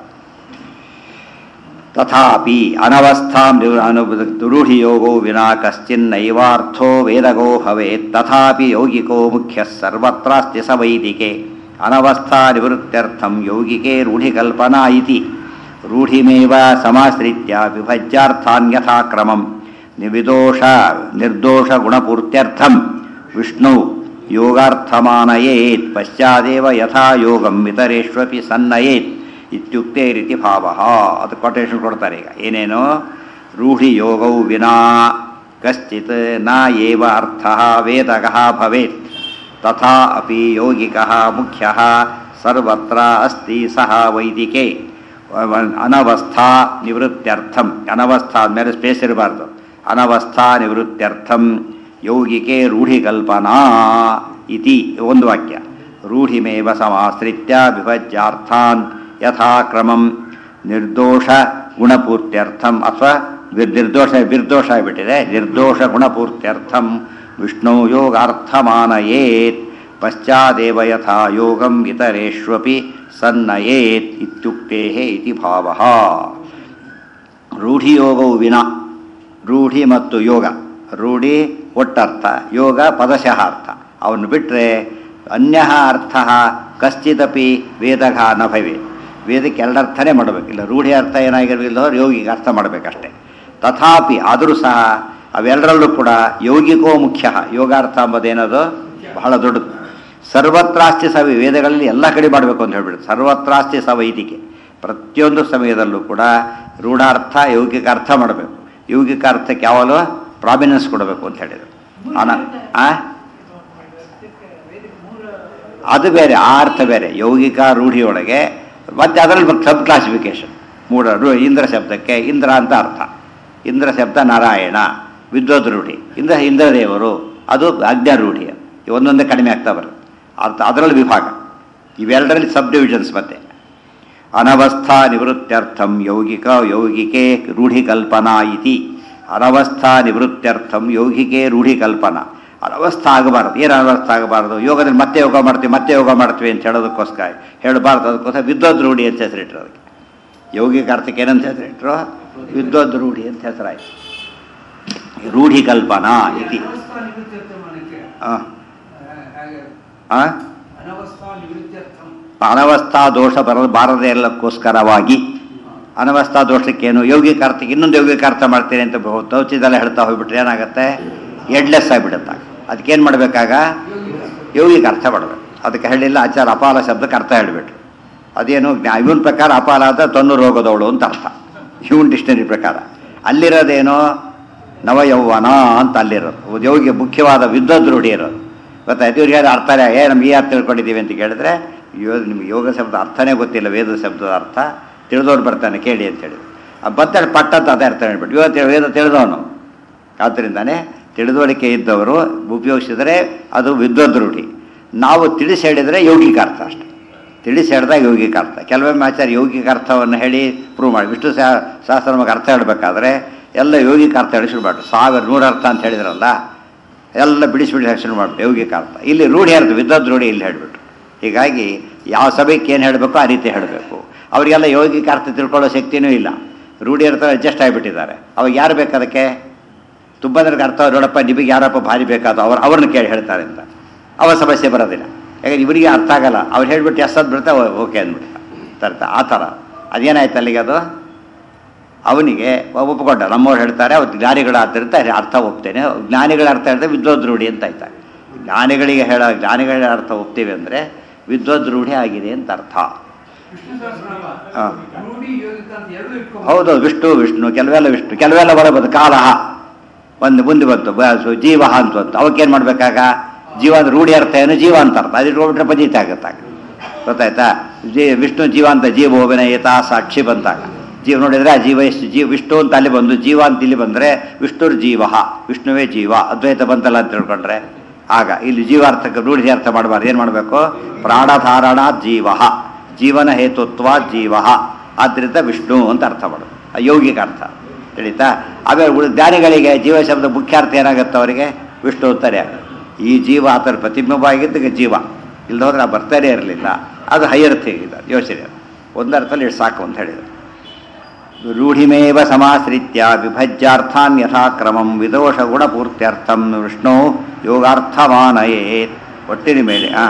ತಥಾಪಿ ಅನವಸ್ಥಾಂ ರೂಢಿ ಯೋಗೋ ವಿನಾ ಕಶ್ಚಿನ್ನೈವಾರ್ಥೋ ವೇದಗೋ ಭವೇತ್ ತಥಾಪಿ ಯೌಗಿಕೋ ಮುಖ್ಯ ಸರ್ವತ್ರಾಸ್ತಿ ಸ ವೈದಿಕೆ ಅನವಸ್ಥಾ ನಿವೃತ್ತ್ಯರ್ಥಂ ಯೌಗಿಕೆ ರೂಢಿಕಲ್ಪನಾ ಇತಿ ರೂಢಿಮೇವ ಸಮಾಶ್ರಿತ್ಯ ವಿಭಜ್ಯಾರ್ಥಾನ್ಯಥಾ ಕ್ರಮಂ ನಿವಿದೋಷ ನಿರ್ದೋಷ ಗುಣಪೂರ್ತ್ಯರ್ಥಂ ವಿಷ್ಣು ಯೋಗಾರ್ಥಮಾನಯೇತ್ ಪಶ್ಚಾದೇವ ಯಥಾ ಯೋಗಂ ಇತರೇಷ್ವಪಿ ಸನ್ನಯೇತ್ ಇತ್ಯುಕ್ತೆ ರೀತಿ ಭಾವ ಅದು ಕೊಟೇಶನ್ ಕೊಡ್ತಾರೆ ಈಗ ಏನೇನು ರೂಢಿ ಯೋಗವು ವಿನಾ ಕಶ್ಚಿತ್ ನ ಏವ ಅರ್ಥ ವೇದಕ ಭವೇತ್ ತಥಾ ಅಪಿ ಯೌಗಿಕ ಮುಖ್ಯ ಸರ್ವತ್ರ ಅಸ್ತಿ ಸಹ ವೈದಿಕೆ ಅನವಸ್ಥಾ ನಿವೃತ್ತ್ಯರ್ಥಂ ಅನವಸ್ಥಾ ಮೇಲೆ ಸ್ಪೇಸ್ ಇರಬಾರ್ದು ಅನವಸ್ಥಾ ನಿವೃತ್ತ್ಯರ್ಥಂ ಯೌಗಿಕೆ ರೂಢಿಕಲ್ಪನಾ ಇತಿ ಒಂದು ವಾಕ್ಯ ರೂಢಿಮೇವ ಸಮಾಶ್ರಿತ್ಯ ವಿಭಜ್ಯಾರ್ಥಾನ್ ಯಥಾ ಕ್ರಮಂ ನಿರ್ದೋಷ ಗುಣಪೂರ್ತ್ಯರ್ಥಂ ಅಥವಾ ವಿರ್- ನಿರ್ದೋಷ ವಿರ್ದೋಷ ಆಗಿಬಿಟ್ಟಿದೆ ನಿರ್ದೋಷ ಗುಣಪೂರ್ತ್ಯರ್ಥಂ ವಿಷ್ಣು ಯೋಗಾರ್ಥಮಾನಯೇತ್ ಪಶ್ಚಾದೇವ ಯಥಾ ಯೋಗಂ ಇತರೇಷ್ವಪಿ ಸನ್ನಯೇತ್ ಇತ್ಯುಕ್ತೆ ಇತಿ ಭಾವ ರೂಢಿಯೋಗವು ವಿನ ರೂಢಿ ಮತ್ತು ಯೋಗ ರೂಢಿ ಒಟ್ಟರ್ಥ ಯೋಗ ಪದಶಃ ಅರ್ಥ ಅವನು ಬಿಟ್ಟರೆ ಅನ್ಯ ಅರ್ಥ ಕಶ್ಚಿದಪಿ ವೇದಘ ನ ಭವೆ ವೇದಕ್ಕೆ ಎರಡರ್ಥನೇ ಮಾಡಬೇಕಿಲ್ಲ ರೂಢಿ ಅರ್ಥ ಏನಾಗಿರಲಿಲ್ಲ ಯೋಗಿಗೆ ಅರ್ಥ ಮಾಡಬೇಕಷ್ಟೆ ತಥಾಪಿ ಆದರೂ ಸಹ ಅವೆರಡರಲ್ಲೂ ಕೂಡ ಯೌಗಿಕೋ ಮುಖ್ಯ ಯೋಗಾರ್ಥ ಎಂಬುದೇನದು ಬಹಳ ದೊಡ್ಡದು ಸರ್ವತ್ರಾಸ್ತಿ ಸವಿ ವೇದಗಳಲ್ಲಿ ಎಲ್ಲ ಕಡೆ ಮಾಡಬೇಕು ಅಂತ ಹೇಳ್ಬಿಟ್ಟು ಸರ್ವತ್ರಾಸ್ತಿ ಸವೈದಿಕೆ ಪ್ರತಿಯೊಂದು ಸಮಯದಲ್ಲೂ ಕೂಡ ರೂಢಾರ್ಥ ಯೌಗಿಕ ಅರ್ಥ ಮಾಡಬೇಕು ಯೌಗಿಕ ಅರ್ಥಕ್ಕೆ ಯಾವಾಗಲೂ ಪ್ರಾಮಿನೆನ್ಸ್ ಕೊಡಬೇಕು ಅಂತ ಹೇಳಿದರು ಅನ ಆ? ಅದು ಬೇರೆ ಆ ಅರ್ಥ ಬೇರೆ ಯೌಗಿಕ ರೂಢಿಯೊಳಗೆ ಮತ್ತೆ ಅದರಲ್ಲಿ ಸಬ್ ಕ್ಲಾಸಿಫಿಕೇಶನ್ ಮೂಢ ರು- ಇಂದ್ರ ಶಬ್ದಕ್ಕೆ ಇಂದ್ರ ಅಂತ ಅರ್ಥ ಇಂದ್ರ ಶಬ್ದ ನಾರಾಯಣ ವಿದ್ವದ್ ರೂಢಿ ಇಂದ್ರ ಇಂದ್ರದೇವರು ಅದು ಅಜ್ಞಾ ರೂಢಿ ಇವು ಒಂದೊಂದೇ ಕಡಿಮೆ ಆಗ್ತಾ ಬರುತ್ತೆ ಅರ್ಥ ಅದರಲ್ಲಿ ವಿಭಾಗ ಇವೆರಡರಲ್ಲಿ ಸಬ್ ಡಿವಿಷನ್ಸ್ ಮತ್ತೆ ಅನವಸ್ಥಾ ನಿವೃತ್ತ್ಯರ್ಥಂ ಯೌಗಿಕ ಯೌಗಿಕೆ ರೂಢಿಕಲ್ಪನಾ ಇತಿ ಅನವಸ್ಥಾ ನಿವೃತ್ತ್ಯರ್ಥಂ ಯೌಗಿಕೆ ರೂಢಿಕಲ್ಪನಾ ಅನವಸ್ಥಾ ಆಗಬಾರದು ಏನು ಅನವಸ್ಥಾ ಆಗಬಾರದು ಯೋಗದಲ್ಲಿ ಮತ್ತೆ ಯೋಗ ಮಾಡ್ತೀವಿ ಮತ್ತೆ ಯೋಗ ಮಾಡ್ತೀವಿ ಅಂತ ಹೇಳೋದಕ್ಕೋಸ್ಕರ ಹೇಳಬಾರ್ದು ಅದಕ್ಕೋಸ್ಕರ ವಿದ್ವದ್ ರೂಢಿ ಅಂತ ಹೆಸರಿಟ್ರು ಅದಕ್ಕೆ ಯೌಗಿಕ ಅರ್ಥಕ್ಕೆ ಏನಂತ ಹೆಸರಿಟ್ರು ವಿದ್ವದ್ ರೂಢಿ ಅಂತ ಹೆಸರಾಯಿತು ರೂಢಿಕಲ್ಪನಾ ಇತಿ ಅನವಸ್ಥಾ ನಿವೃತ್ತ್ಯರ್ಥಂ ಅನ್ನಕ್ಕೆ ಆ, ಹಾಗೆ ಆ? ಅನವಸ್ಥಾ ನಿವೃತ್ತ್ಯರ್ಥಂ ಅನವಸ್ಥಾ ದೋಷ ಬರ ಬಾರದೇ ಎಲ್ಲಕ್ಕೋಸ್ಕರವಾಗಿ ಅನವಸ್ಥಾ ದೋಷಕ್ಕೇನು ಯೌಗಿಕ ಅರ್ಥಕ್ಕೆ ಇನ್ನೊಂದು ಯೌಗಿಕ ಅರ್ಥ ಮಾಡ್ತೀನಿ ಅಂತ ತೌಚಿದೆಲ್ಲ ಹೇಳ್ತಾ ಹೋಗ್ಬಿಟ್ರೆ ಏನಾಗುತ್ತೆ ಎಡ್ಲೆಸ್ ಆಗಿಬಿಡುತ್ತೆ ಅದಕ್ಕೇನು ಮಾಡಬೇಕಾಗ ಯೌಗಿಕ ಅರ್ಥ ಮಾಡಬೇಕು ಅದಕ್ಕೆ ಹೇಳಿಲ್ಲ ಆಚಾರ ಅಪಾಲ ಶಬ್ದಕ್ಕೆ ಅರ್ಥ ಹೇಳಿಬಿಟ್ರು ಅದೇನು ಜ್ಞಾ- ಇವನ್ ಪ್ರಕಾರ ಅಪಾಲ ಅಂತ ತೊನ್ನು ರೋಗದವಳು ಅಂತ ಅರ್ಥ ಹ್ಯೂಮನ್ ಡಿಕ್ಷನರಿ ಪ್ರಕಾರ ಅಲ್ಲಿರೋದೇನೋ ನವಯೌವನ ಅಂತ ಅಲ್ಲಿರೋದು ಯೋಗಿ ಮುಖ್ಯವಾದ ವಿದ್ವದ್ ರೂಢಿ ಇರೋದು ಗೊತ್ತಾಯ್ತು ಇವ್ರಿಗೆ ಅದು ಅರ್ಥ ಏ ನಮ್ಗೆ ಈ ಅರ್ಥ ತಿಳ್ಕೊಂಡಿದ್ದೀವಿ ಅಂತ ಕೇಳಿದ್ರೆ ಯೋ ನಿಮ್ಗೆ ಯೋಗ ಶಬ್ದ ಅರ್ಥನೇ ಗೊತ್ತಿಲ್ಲ ವೇದ ಶಬ್ದದ ಅರ್ಥ ತಿಳಿದವ್ರು ಬರ್ತಾನೆ ಕೇಳಿ ಅಂತೇಳಿ ಬರ್ತಾನೆ ಪಟ್ಟಂತ ಅದೇ ಅರ್ಥ ಹೇಳ್ಬಿಟ್ಟು ಇವತ್ತು ವೇದ ತಿಳಿದವನು ಆದ್ದರಿಂದಾನೆ ತಿಳಿದುವಳಿಕೆ ಇದ್ದವರು ಉಪಯೋಗಿಸಿದರೆ ಅದು ವಿದ್ವದ್ ರೂಢಿ ನಾವು ತಿಳಿಸಿ ಹೇಳಿದರೆ ಯೌಗಿಕ ಅರ್ಥ ಅಷ್ಟೆ ತಿಳಿಸಿ ಹೇಳಿದಾಗ ಯೌಗಿಕ ಅರ್ಥ ಕೆಲವೊಮ್ಮೆ ಆಚಾರ್ಯ ಯೌಗಿಕ ಅರ್ಥವನ್ನು ಹೇಳಿ ಪ್ರೂವ್ ಮಾಡಿ ವಿಷ್ಣು ಸಾ ಶಾಸ್ತ್ರ ನಮಗೆ ಅರ್ಥ ಹೇಳಬೇಕಾದ್ರೆ ಎಲ್ಲ ಯೌಗಿಕ ಅರ್ಥ ಹೇಳಿ ಶುರು ಮಾಡಿ ಸಾವಿರ ನೂರ ಅರ್ಥ ಅಂತ ಹೇಳಿದ್ರಲ್ಲ ಎಲ್ಲ ಬಿಡಿಸಿ ಬಿಡಿಸಿ ಶುರು ಮಾಡಿಬಿಟ್ಟು ಯೌಗಿಕ ಅರ್ಥ ಇಲ್ಲಿ ರೂಢಿ ಅರ್ಥ ವಿದ್ವದ್ ರೂಢಿ ಇಲ್ಲಿ ಹೇಳಿಬಿಟ್ರು ಹೀಗಾಗಿ ಯಾವ ಸಭೆಗೆ ಏನು ಹೇಳಬೇಕು ಆ ರೀತಿ ಹೇಳಬೇಕು ಅವರಿಗೆಲ್ಲ ಯೌಗಿಕ ಅರ್ಥ ತಿಳ್ಕೊಳ್ಳೋ ಶಕ್ತಿನೂ ಇಲ್ಲ ರೂಢಿ ಅರ್ಥ ಅಡ್ಜಸ್ಟ್ ಆಗಿಬಿಟ್ಟಿದ್ದಾರೆ ಅವಾಗ ಯಾರು ಬೇಕು ಅದಕ್ಕೆ ತುಂಬ ಜನಕ್ಕೆ ಅರ್ಥ ನೋಡಪ್ಪ ನಿಮಗೆ ಯಾರಪ್ಪ ಭಾರಿ ಬೇಕಾದ ಅವ್ರು ಅವ್ರನ್ನ ಕೇಳಿ ಹೇಳ್ತಾರೆ ಅಂತ ಅವ ಸಮಸ್ಯೆ ಬರೋದಿಲ್ಲ ಯಾಕಂದ್ರೆ ಇವರಿಗೆ ಅರ್ಥ ಆಗಲ್ಲ ಅವ್ರು ಹೇಳ್ಬಿಟ್ಟು ಎಸ್ ಅಂತ ಬಿಡ್ತಾ ಓಕೆ ಅಂದ್ಬಿಡ್ತಾ ತರ್ತ ಆ ಥರ ಅದೇನಾಯ್ತು ಅಲ್ಲಿಗೆ ಅದು ಅವನಿಗೆ ಒಪ್ಕೊಂಡ ನಮ್ಮವ್ರು ಹೇಳ್ತಾರೆ ಅವ್ರು ಜ್ಞಾನಿಗಳಾದ್ದರಿಂದ ಅರ್ಥ ಒಪ್ತೇನೆ ಜ್ಞಾನಿಗಳ ಅರ್ಥ ಹೇಳಿದ್ರೆ ವಿದ್ವದ್ ರೂಢಿ ಅಂತ ಆಯ್ತಾ ಜ್ಞಾನಿಗಳಿಗೆ ಹೇಳೋ ಜ್ಞಾನಿಗಳ ಅರ್ಥ ಒಪ್ತೀವಿ ಅಂದರೆ ವಿದ್ವದ್ ರೂಢಿ ಆಗಿದೆ ಅಂತ ಅರ್ಥ ವಿಷ್ಣು ಸಹಸ್ರನಾಮ ಹಾ. ರೂಢಿ ಯೋಗಿಕ ಅಂತ ಎರಡು ಇಟ್ಕೊಂಡು ಹೌದು ವಿಷ್ಣು ವಿಷ್ಣು ಕೆಲವೆಲ್ಲ ವಿಷ್ಣು ಕೆಲವೆಲ್ಲ ಒಳ ಬಂತು ಕಾಲಹ ಒಂದು ಮುಂದೆ ಬಂತು ಬ- ಸು- ಜೀವ ಅಂತ ಬಂತು ಅವಕ್ಕೇನು ಮಾಡ್ಬೇಕಾಗ ಜೀವ ಅಂದ್ರೆ ರೂಢಿ ಅರ್ಥ ಏನು ಜೀವ ಅಂತ ಅರ್ಥ ಅದು ಇಟ್ಕೊಂಡ್ಬಿಟ್ರೆ ಪದೀತ ಆಗುತ್ತಾಗ ಗೊತ್ತಾಯ್ತಾ ಜೀ ವಿಷ್ಣು ಜೀವ ಅಂತ ಜೀವೋವಿನ ಏತ ಸಾಕ್ಷಿ ಬಂತಾಗ ಜೀವ ನೋಡಿದ್ರೆ ಆ ಜೀವ ಎಷ್ಟು ಜೀವ ವಿಷ್ಣು ಅಂತ ಅಲ್ಲಿ ಬಂದು ಜೀವ ಅಂತ ಇಲ್ಲಿ ಬಂದರೆ ವಿಷ್ಣುರ್ ಜೀವ ವಿಷ್ಣುವೇ ಜೀವ ಅದ್ವೈತ ಬಂತಲ್ಲ ಅಂತ ತಿಳ್ಕೊಂಡ್ರೆ ಆಗ ಇಲ್ಲಿ ಜೀವಾರ್ಥಕ್ಕೆ ರೂಢಿ ಅರ್ಥ ಮಾಡಬಾರ್ದು ಏನು ಮಾಡಬೇಕು ಪ್ರಾಣಧಾರಣ ಜೀವ ಜೀವನ ಹೇತುತ್ವ ಜೀವ ಆದ್ದರಿಂದ ವಿಷ್ಣು ಅಂತ ಅರ್ಥ ಮಾಡೋದು ಆ ಯೌಗಿಕ ಅರ್ಥ ತಿಳಿತಾ ಆಮೇಲೆ ಉಳಿದ ಜ್ಞಾನಿಗಳಿಗೆ ಜೀವ ಶಬ್ದ ಮುಖ್ಯ ಅರ್ಥ ಏನಾಗುತ್ತೆ ಅವರಿಗೆ ವಿಷ್ಣು ಅಂತಾರೆ ಈ ಜೀವ ಆ ಥರ ಪ್ರತಿಬಿಂಬ ಆಗಿದ್ದಕ್ಕೆ ಜೀವ ಇಲ್ಲದ ಹೋದ್ರೆ ಆ ಬರ್ತಾನೆ ಇರಲಿಲ್ಲ ಅದು ಹೈಯರ್ಥ ಹೇಗಿದೆ ಯೋಚನೆ ಒಂದರ್ಥದಲ್ಲಿ ಇಷ್ಟು ಸಾಕು ಅಂತ ಹೇಳಿದರು ರೂಢಿಮೇವ ಸಮಾಶ್ರಿತ್ಯ ವಿಭಜ್ಯಾರ್ಥಾನ್ ಯಥಾಕ್ರಮಂ ವಿದೋಷ ಗುಣಪೂರ್ತ್ಯರ್ಥಂ ವಿಷ್ಣು ಯೋಗಾರ್ಥಮಾನಯೇತ್ ಒಟ್ಟಿನ ಮೇಲೆ ಆ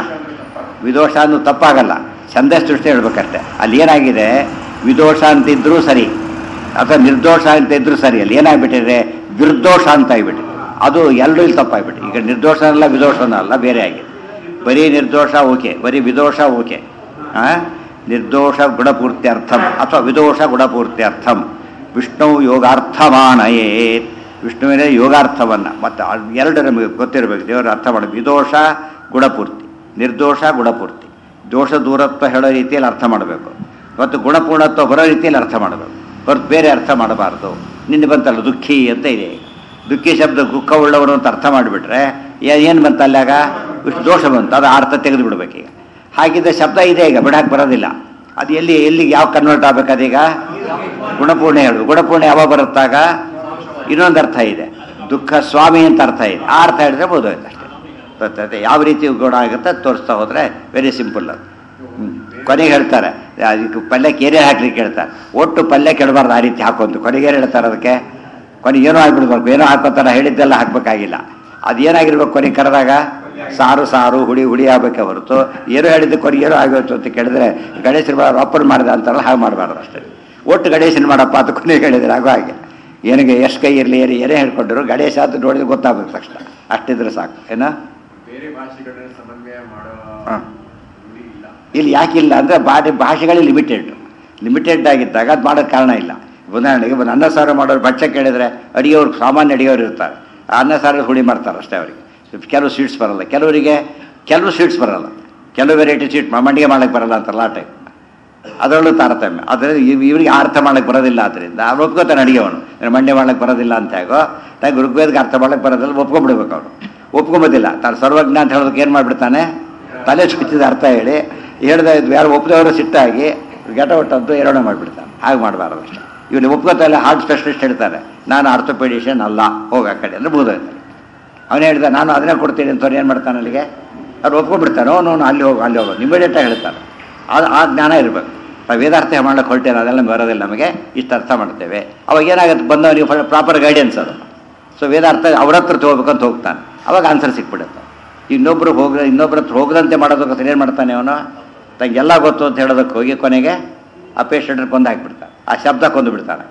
ವಿದೋಷ ಅನ್ನೋದು ತಪ್ಪಾಗಲ್ಲ ಛಂದಸ್ ದೃಷ್ಟಿ ಹೇಳ್ಬೇಕಷ್ಟೆ ಅಲ್ಲಿ ಏನಾಗಿದೆ ವಿದೋಷ ಅಂತಿದ್ರೂ ಸರಿ ಅಥವಾ ನಿರ್ದೋಷ ಅಂತ ಇದ್ರೂ ಸರಿ ಅಲ್ಲಿ ಏನಾಗ್ಬಿಟ್ಟಿದೆ ವಿರ್ದೋಷ ಅಂತ ಆಗಿಬಿಟ್ಟಿದೆ ಅದು ಎರಡೂ ಇಲ್ಲಿ ತಪ್ಪಾಗ್ಬಿಟ್ಟು ಈಗ ನಿರ್ದೋಷ ಅಲ್ಲ ವಿದೋಷನೂ ಅಲ್ಲ ಬೇರೆ ಆಗಿದೆ ಬರೀ ನಿರ್ದೋಷ ಓಕೆ ಬರೀ ವಿದೋಷ ಓಕೆ ಆ? ನಿರ್ದೋಷ ಗುಣಪೂರ್ತ್ಯರ್ಥಂ ಅಥವಾ ವಿದೋಷ ಗುಣಪೂರ್ತ್ಯರ್ಥಂ ವಿಷ್ಣು ಯೋಗಾರ್ಥಮಾನಯೇತ್ ವಿಷ್ಣುವಿನ ಯೋಗಾರ್ಥವನ್ನು ಮತ್ತು ಅದ್ ಎರಡು ನಮಗೆ ಗೊತ್ತಿರಬೇಕು ದೇವರ ಅರ್ಥ ಮಾಡಿ ವಿದೋಷ ಗುಣಪೂರ್ತಿ ನಿರ್ದೋಷ ಗುಣಪೂರ್ತಿ ದೋಷ ದೂರತ್ವ ಹೇಳೋ ರೀತಿಯಲ್ಲಿ ಅರ್ಥ ಮಾಡಬೇಕು ಮತ್ತು ಗುಣಪೂರ್ಣತ್ವ ಬರೋ ರೀತಿಯಲ್ಲಿ ಅರ್ಥ ಮಾಡಬೇಕು ಹೊರತು ಬೇರೆ ಅರ್ಥ ಮಾಡಬಾರ್ದು ನಿನ್ನೆ ಬಂತಲ್ಲ ದುಃಖಿ ಅಂತ ಇದೆ ದುಃಖಿ ಶಬ್ದ ದುಃಖ ಉಳ್ಳವರು ಅಂತ ಅರ್ಥ ಮಾಡಿಬಿಟ್ರೆ ಏನು ಬಂತ ಅಲ್ಲಾಗ ಇಷ್ಟು ದೋಷ ಬಂತು ಅದು ಅರ್ಥ ತೆಗೆದು ಬಿಡ್ಬೇಕೀಗ ಹಾಗಿದ್ದ ಶಬ್ದ ಇದೆ ಈಗ ಬಿಡಕ್ಕೆ ಬರೋದಿಲ್ಲ ಅದು ಎಲ್ಲಿ ಎಲ್ಲಿಗೆ ಯಾವ ಕನ್ವರ್ಟ್ ಆಗ್ಬೇಕು ಅದೀಗ ಗುಣಪೂರ್ಣ ಹೇಳು ಗುಣಪೂರ್ಣ ಯಾವಾಗ ಬರುತ್ತಾಗ ಇನ್ನೊಂದು ಅರ್ಥ ಇದೆ ದುಃಖ ಸ್ವಾಮಿ ಅಂತ ಅರ್ಥ ಇದೆ ಆ ಅರ್ಥ ಹೇಳಿದ್ರೆ ಬೋಧೋಯ್ತು ಅಷ್ಟೇ ಗೊತ್ತಾಯ್ತು ಯಾವ ರೀತಿ ಗುಣ ಆಗುತ್ತೆ ಅದ್ ತೋರಿಸ್ತಾ ಹೋದರೆ ವೆರಿ ಸಿಂಪಲ್ ಅದು ಹ್ಮ್. ಕೊನೆಗೆ ಹೇಳ್ತಾರೆ ಅದಕ್ಕೆ ಪಲ್ಯಕ್ಕೆ ಏನೇ ಹಾಕ್ಲಿಕ್ಕೆ ಹೇಳ್ತಾರೆ ಒಟ್ಟು ಪಲ್ಯ ಕೆಡಬಾರ್ದು ಆ ರೀತಿ ಹಾಕೊಂತು ಕೊನೆಗೆ ಏನು ಹೇಳ್ತಾರೆ ಅದಕ್ಕೆ ಕೊನೆಗೆ ಏನೋ ಹಾಕ್ಬಿಡ್ಬೇಕು ಏನೋ ಹಾಕೋತಾರ ಹೇಳಿದ್ದೆಲ್ಲ ಹಾಕ್ಬೇಕಾಗಿಲ್ಲ ಅದು ಏನಾಗಿರ್ಬೇಕು ಕೊನೆಗೆ ಕರೆದಾಗ ಸಾರು ಸಾರು ಹುಡಿ ಹುಡಿ ಆಗಬೇಕೆ ಹೊರತು ಏನೋ ಹೇಳಿದ್ದು ಕೊನೆಗೆ ಏನೋ ಆಗೋಯ್ತು ಅಂತ ಕೇಳಿದ್ರೆ ಗಣೇಶನ ಮಾಡ ಅಪ್ಪನ ಮಾಡಿದ ಅಂತಾರಲ್ಲ ಹಾಗೆ ಮಾಡಬಾರ್ದು ಅಷ್ಟೇ ಒಟ್ಟು ಗಣೇಶನ ಮಾಡಪ್ಪ ಅಂತ ಕೊನೆಗೆ ಹೇಳಿದ್ರೆ ಆಗೋ ಹಾಗೆ ಏನಿಗೆ ಎಷ್ಟು ಕೈ ಇರಲಿ ಏನೇ ಏನೇ ಹೇಳ್ಕೊಂಡ್ರು ಗಣೇಶ ಅಂತ ನೋಡಿದ್ರೆ ಗೊತ್ತಾಗಬೇಕು ತಕ್ಷಣ ಅಷ್ಟಿದ್ರೆ ಸಾಕು ಏನೋ ಬೇರೆ ಭಾಷೆಗಳನ್ನ ಸಮನ್ವಯ ಮಾಡೋ ಹಾ. ರೂಢಿ ಇಲ್ಲ ಇಲ್ಲಿ ಯಾಕಿಲ್ಲ ಅಂದರೆ ಭಾಷೆ ಭಾಷೆಗಳು ಲಿಮಿಟೆಡ್ ಲಿಮಿಟೆಡ್ ಆಗಿದ್ದಾಗ ಅದು ಮಾಡೋಕ್ಕೆ ಕಾರಣ ಇಲ್ಲ ಉದಾಹರಣೆಗೆ ಒಂದು ಅನ್ನ ಸಾರು ಮಾಡೋರು ಭಕ್ಷ್ಯ ಕೇಳಿದರೆ ಅಡಿಗೆವ್ರು ಸಾಮಾನ್ಯ ಅಡಿಗೆವ್ರು ಇರ್ತಾರೆ ಆ ಅನ್ನ ಸಾರು ಹುಳಿ ಮಾಡ್ತಾರೆ ಅಷ್ಟೇ ಅವರಿಗೆ ಕೆಲವು ಸ್ವೀಟ್ಸ್ ಬರಲ್ಲ ಕೆಲವರಿಗೆ ಕೆಲವು ಸ್ವೀಟ್ಸ್ ಬರಲ್ಲ ಕೆಲವು ವೆರೈಟಿ ಸ್ವೀಟ್ ಮಂಡಿಗೆ ಮಾಡಕ್ಕೆ ಬರಲ್ಲ ಅಂತಾರಲ್ಲ ಆ ಟೈಪ್ ಅದರಲ್ಲೂ ತಾರತಮ್ಯ ಆದರೆ ಇವರಿಗೆ ಅರ್ಥ ಮಾಡಕ್ಕೆ ಬರೋದಿಲ್ಲ ಆದ್ದರಿಂದ ಅವ್ನು ಒಪ್ಕೋತಾನೆ ಅಡಿಗೆವನು ಮಂಡ್ಯ ಮಾಡಕ್ಕೆ ಬರೋದಿಲ್ಲ ಅಂತ ಹೇಗೋ ತಾಗ ಋಗ್ವೇದಕ್ಕೆ ಅರ್ಥ ಮಾಡಕ್ಕೆ ಬರೋದಿಲ್ಲ ಒಪ್ಕೊಂಡ್ಬಿಡ್ಬೇಕು ಅವನು ಒಪ್ಕೊಂಬೋದಿಲ್ಲ ತಾನು ಸರ್ವಜ್ಞ ಅಂತ ಹೇಳೋದಕ್ಕೆ ಏನು ಮಾಡಿಬಿಡ್ತಾನೆ ತಲೆ ಚುಚ್ಚಿದ ಅರ್ಥ ಹೇಳಿ ಹೇಳ್ದ ಯಾರು ಒಪ್ಪದವರು ಸಿಟ್ಟಾಗಿ ಗೆಟ ಒಟ್ಟಂತೂ ಎರಡನೇ ಮಾಡಿಬಿಡ್ತಾನೆ ಹಾಗೆ ಮಾಡಬಾರ್ದು ಅಷ್ಟೇ ಇವನು ಒಪ್ಕೋತಾ ಇಲ್ಲ ಹಾರ್ಟ್ ಸ್ಪೆಷಲಿಸ್ಟ್ ಹೇಳ್ತಾರೆ ನಾನು ಆರ್ಥೋಪೆಡಿಷನ್ ಅಲ್ಲ ಹೋಗಿ ಆ ಕಡೆ ಅಂದರೆ ಬೋಧೋಯ್ತಾನೆ ಅವನು ಹೇಳ್ದ ನಾನು ಅದನ್ನೇ ಕೊಡ್ತೀನಿ ಅಂತ ಏನು ಮಾಡ್ತಾನೆ ಅಲ್ಲಿಗೆ ಅವ್ರು ಒಪ್ಕೊಂಡ್ಬಿಡ್ತಾನೆ ಅವನು ಅಲ್ಲಿ ಹೋಗು ಅಲ್ಲಿ ಹೋಗು ಇಮಿಡಿಯೇಟಾಗಿ ಹೇಳ್ತಾರೆ ಅದು ಆ ಜ್ಞಾನ ಇರಬೇಕು ನಾವು ವೇದಾರ್ಥ ಮಾಡ್ಲಿಕ್ಕೆ ಹೊರಟೇನೆ ಅದೆಲ್ಲ ಬರೋದಿಲ್ಲ ನಮಗೆ ಇಷ್ಟು ಅರ್ಥ ಮಾಡ್ತೇವೆ ಅವಾಗ ಏನಾಗುತ್ತೆ ಬಂದವನಿಗೆ ಪ್ರಾಪರ್ ಗೈಡೆನ್ಸ್ ಅದು ಸೊ ವೇದಾರ್ಥ ಅವ್ರ ಹತ್ರ ತಗೋಬೇಕಂತ ಹೋಗ್ತಾನೆ ಅವಾಗ ಆನ್ಸರ್ ಸಿಕ್ಬಿಡುತ್ತೆ ಇನ್ನೊಬ್ರು ಹೋಗ ಇನ್ನೊಬ್ರ ಹತ್ರ ಹೋಗದಂತೆ ಮಾಡೋದಕ್ಕೆ ಏನು ಮಾಡ್ತಾನೆ ಅವನು ತನಗೆಲ್ಲ ಗೊತ್ತು ಅಂತ ಹೇಳೋದಕ್ಕೆ ಹೋಗಿ ಕೊನೆಗೆ ಆ ಪೇಷಂಟ್ನ ಕೊಂದು ಹಾಕಿಬಿಡ್ತಾನೆ ಆ ಶಬ್ದ ಕೊಂದು ಬಿಡ್ತಾನೆ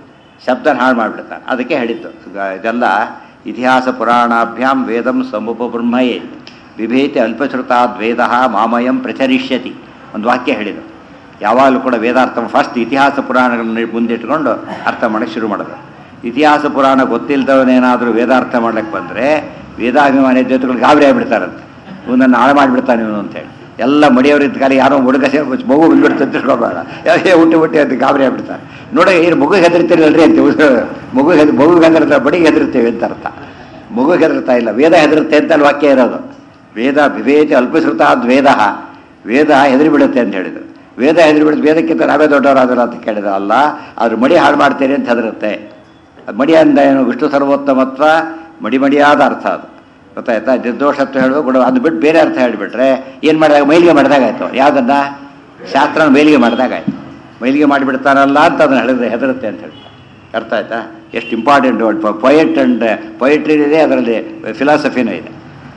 ಶಬ್ದನ ಹಾಳು ಮಾಡಿಬಿಡ್ತಾನೆ ಅದಕ್ಕೆ ಹೇಳಿದ್ದು ಗ- ಇದೆಲ್ಲ ಇತಿಹಾಸ ಪುರಾಣಾಭ್ಯಾಂ ವೇದಂ ಸಮುಪ ಬ್ರಹ್ಮಯೇ ವಿಭೇತಿ ಅಲ್ಪಶ್ರುತಾದ್ ವೇದ ಮಾಮಯಂ ಪ್ರಚರಿಷ್ಯತಿ ಒಂದು ವಾಕ್ಯ ಹೇಳಿದರು ಯಾವಾಗಲೂ ಕೂಡ ವೇದಾರ್ಥ ಫಸ್ಟ್ ಇತಿಹಾಸ ಪುರಾಣಗಳನ್ನ ಮುಂದಿಟ್ಕೊಂಡು ಅರ್ಥ ಮಾಡೋಕ್ಕೆ ಶುರು ಮಾಡೋದು ಇತಿಹಾಸ ಪುರಾಣ ಗೊತ್ತಿಲ್ಲದವನೇನಾದರೂ ವೇದಾರ್ಥ ಮಾಡ್ಲಿಕ್ಕೆ ಬಂದರೆ ವೇದಾಭಿಮಾನಿ ಜೊತೆಗಳು ಗಾಬರಿ ಆಗಿಬಿಡ್ತಾರಂತೆ ಇವನನ್ನು ಹಾಳು ಮಾಡಿಬಿಡ್ತಾನೆ ಇವನು ಅಂತೇಳಿ ಎಲ್ಲ ಮಡಿಯವ್ರ ಇದ್ದ ಕಾಲ ಯಾರೋ ಹುಡುಗ ಸೇರಿ ಮಗು ಬಂದ್ಬಿಡ್ತು ತಿಳ್ಕೊಬೇಡ ಯಾರೇ ಹುಟ್ಟಿ ಹುಟ್ಟಿ ಅಂತ ಗಾಬರಿ ಆಗ್ಬಿಡ್ತಾರೆ ನೋಡಿ ಏನು ಮಗು ಹೆದರ್ತೀರಲ್ರಿ ಅಂತ ಮಗು ಹೆದ್ ಮಗು ಹೆದರ್ತಾರೆ ಬಡಿಗೆ ಹೆದರ್ತೀವಿ ಅಂತ ಅರ್ಥ ಮಗು ಹೆದರ್ತಾ ಇಲ್ಲ ವೇದ ಹೆದರುತ್ತೆ ಅಂತ ಅಲ್ಲಿ ವಾಕ್ಯ ಇರೋದು ವೇದ ವಿವೇಚ ಅಲ್ಪಶ್ರುತಾದ್ ವೇದ ವೇದ ಹೆದರಿ ಬಿಡುತ್ತೆ ಅಂತ ಹೇಳಿದ್ರು ವೇದ ಹೆದರಿ ಬಿಡುತ್ತೆ ವೇದಕ್ಕಿಂತ ನಾವೇ ದೊಡ್ಡವರಾದ್ರು ಅಂತ ಕೇಳಿದ್ರು ಅಲ್ಲ ಅದ್ರ ಮಡಿ ಹಾಳು ಮಾಡ್ತೀರಿ ಅಂತ ಹೆದರುತ್ತೆ ಅದು ಮಡಿ ಅಂದ ಏನು ವಿಷ್ಣು ಸರ್ವೋತ್ತಮತ್ವ ಮಡಿ ಮಡಿಯಾದ ಅರ್ಥ ಅದು ಗೊತ್ತಾಯ್ತಾ ನಿರ್ದೋಷತ್ವ ಹೇಳುವ ಕೂಡ ಅದು ಬಿಟ್ಟು ಬೇರೆ ಅರ್ಥ ಹೇಳಿಬಿಟ್ರೆ ಏನು ಮಾಡಿದಾಗ ಮೈಲಿಗೆ ಮಾಡಿದಾಗಾಯ್ತು ಯಾವುದನ್ನ ಶಾಸ್ತ್ರನ ಮೈಲಿಗೆ ಮಾಡಿದಾಗಾಯ್ತು ಮೈಲಿಗೆ ಮಾಡಿಬಿಡ್ತಾರಲ್ಲ ಅಂತ ಅದನ್ನ ಹೇಳಿದ್ರೆ ಹೆದರುತ್ತೆ ಅಂತ ಹೇಳ್ತಾರೆ ಅರ್ಥ ಆಯ್ತಾ ಎಷ್ಟು important word poet and poetry ಇದೆ ಅದರಲ್ಲಿ ಫಿಲಾಸಫಿನೂ ಇದೆ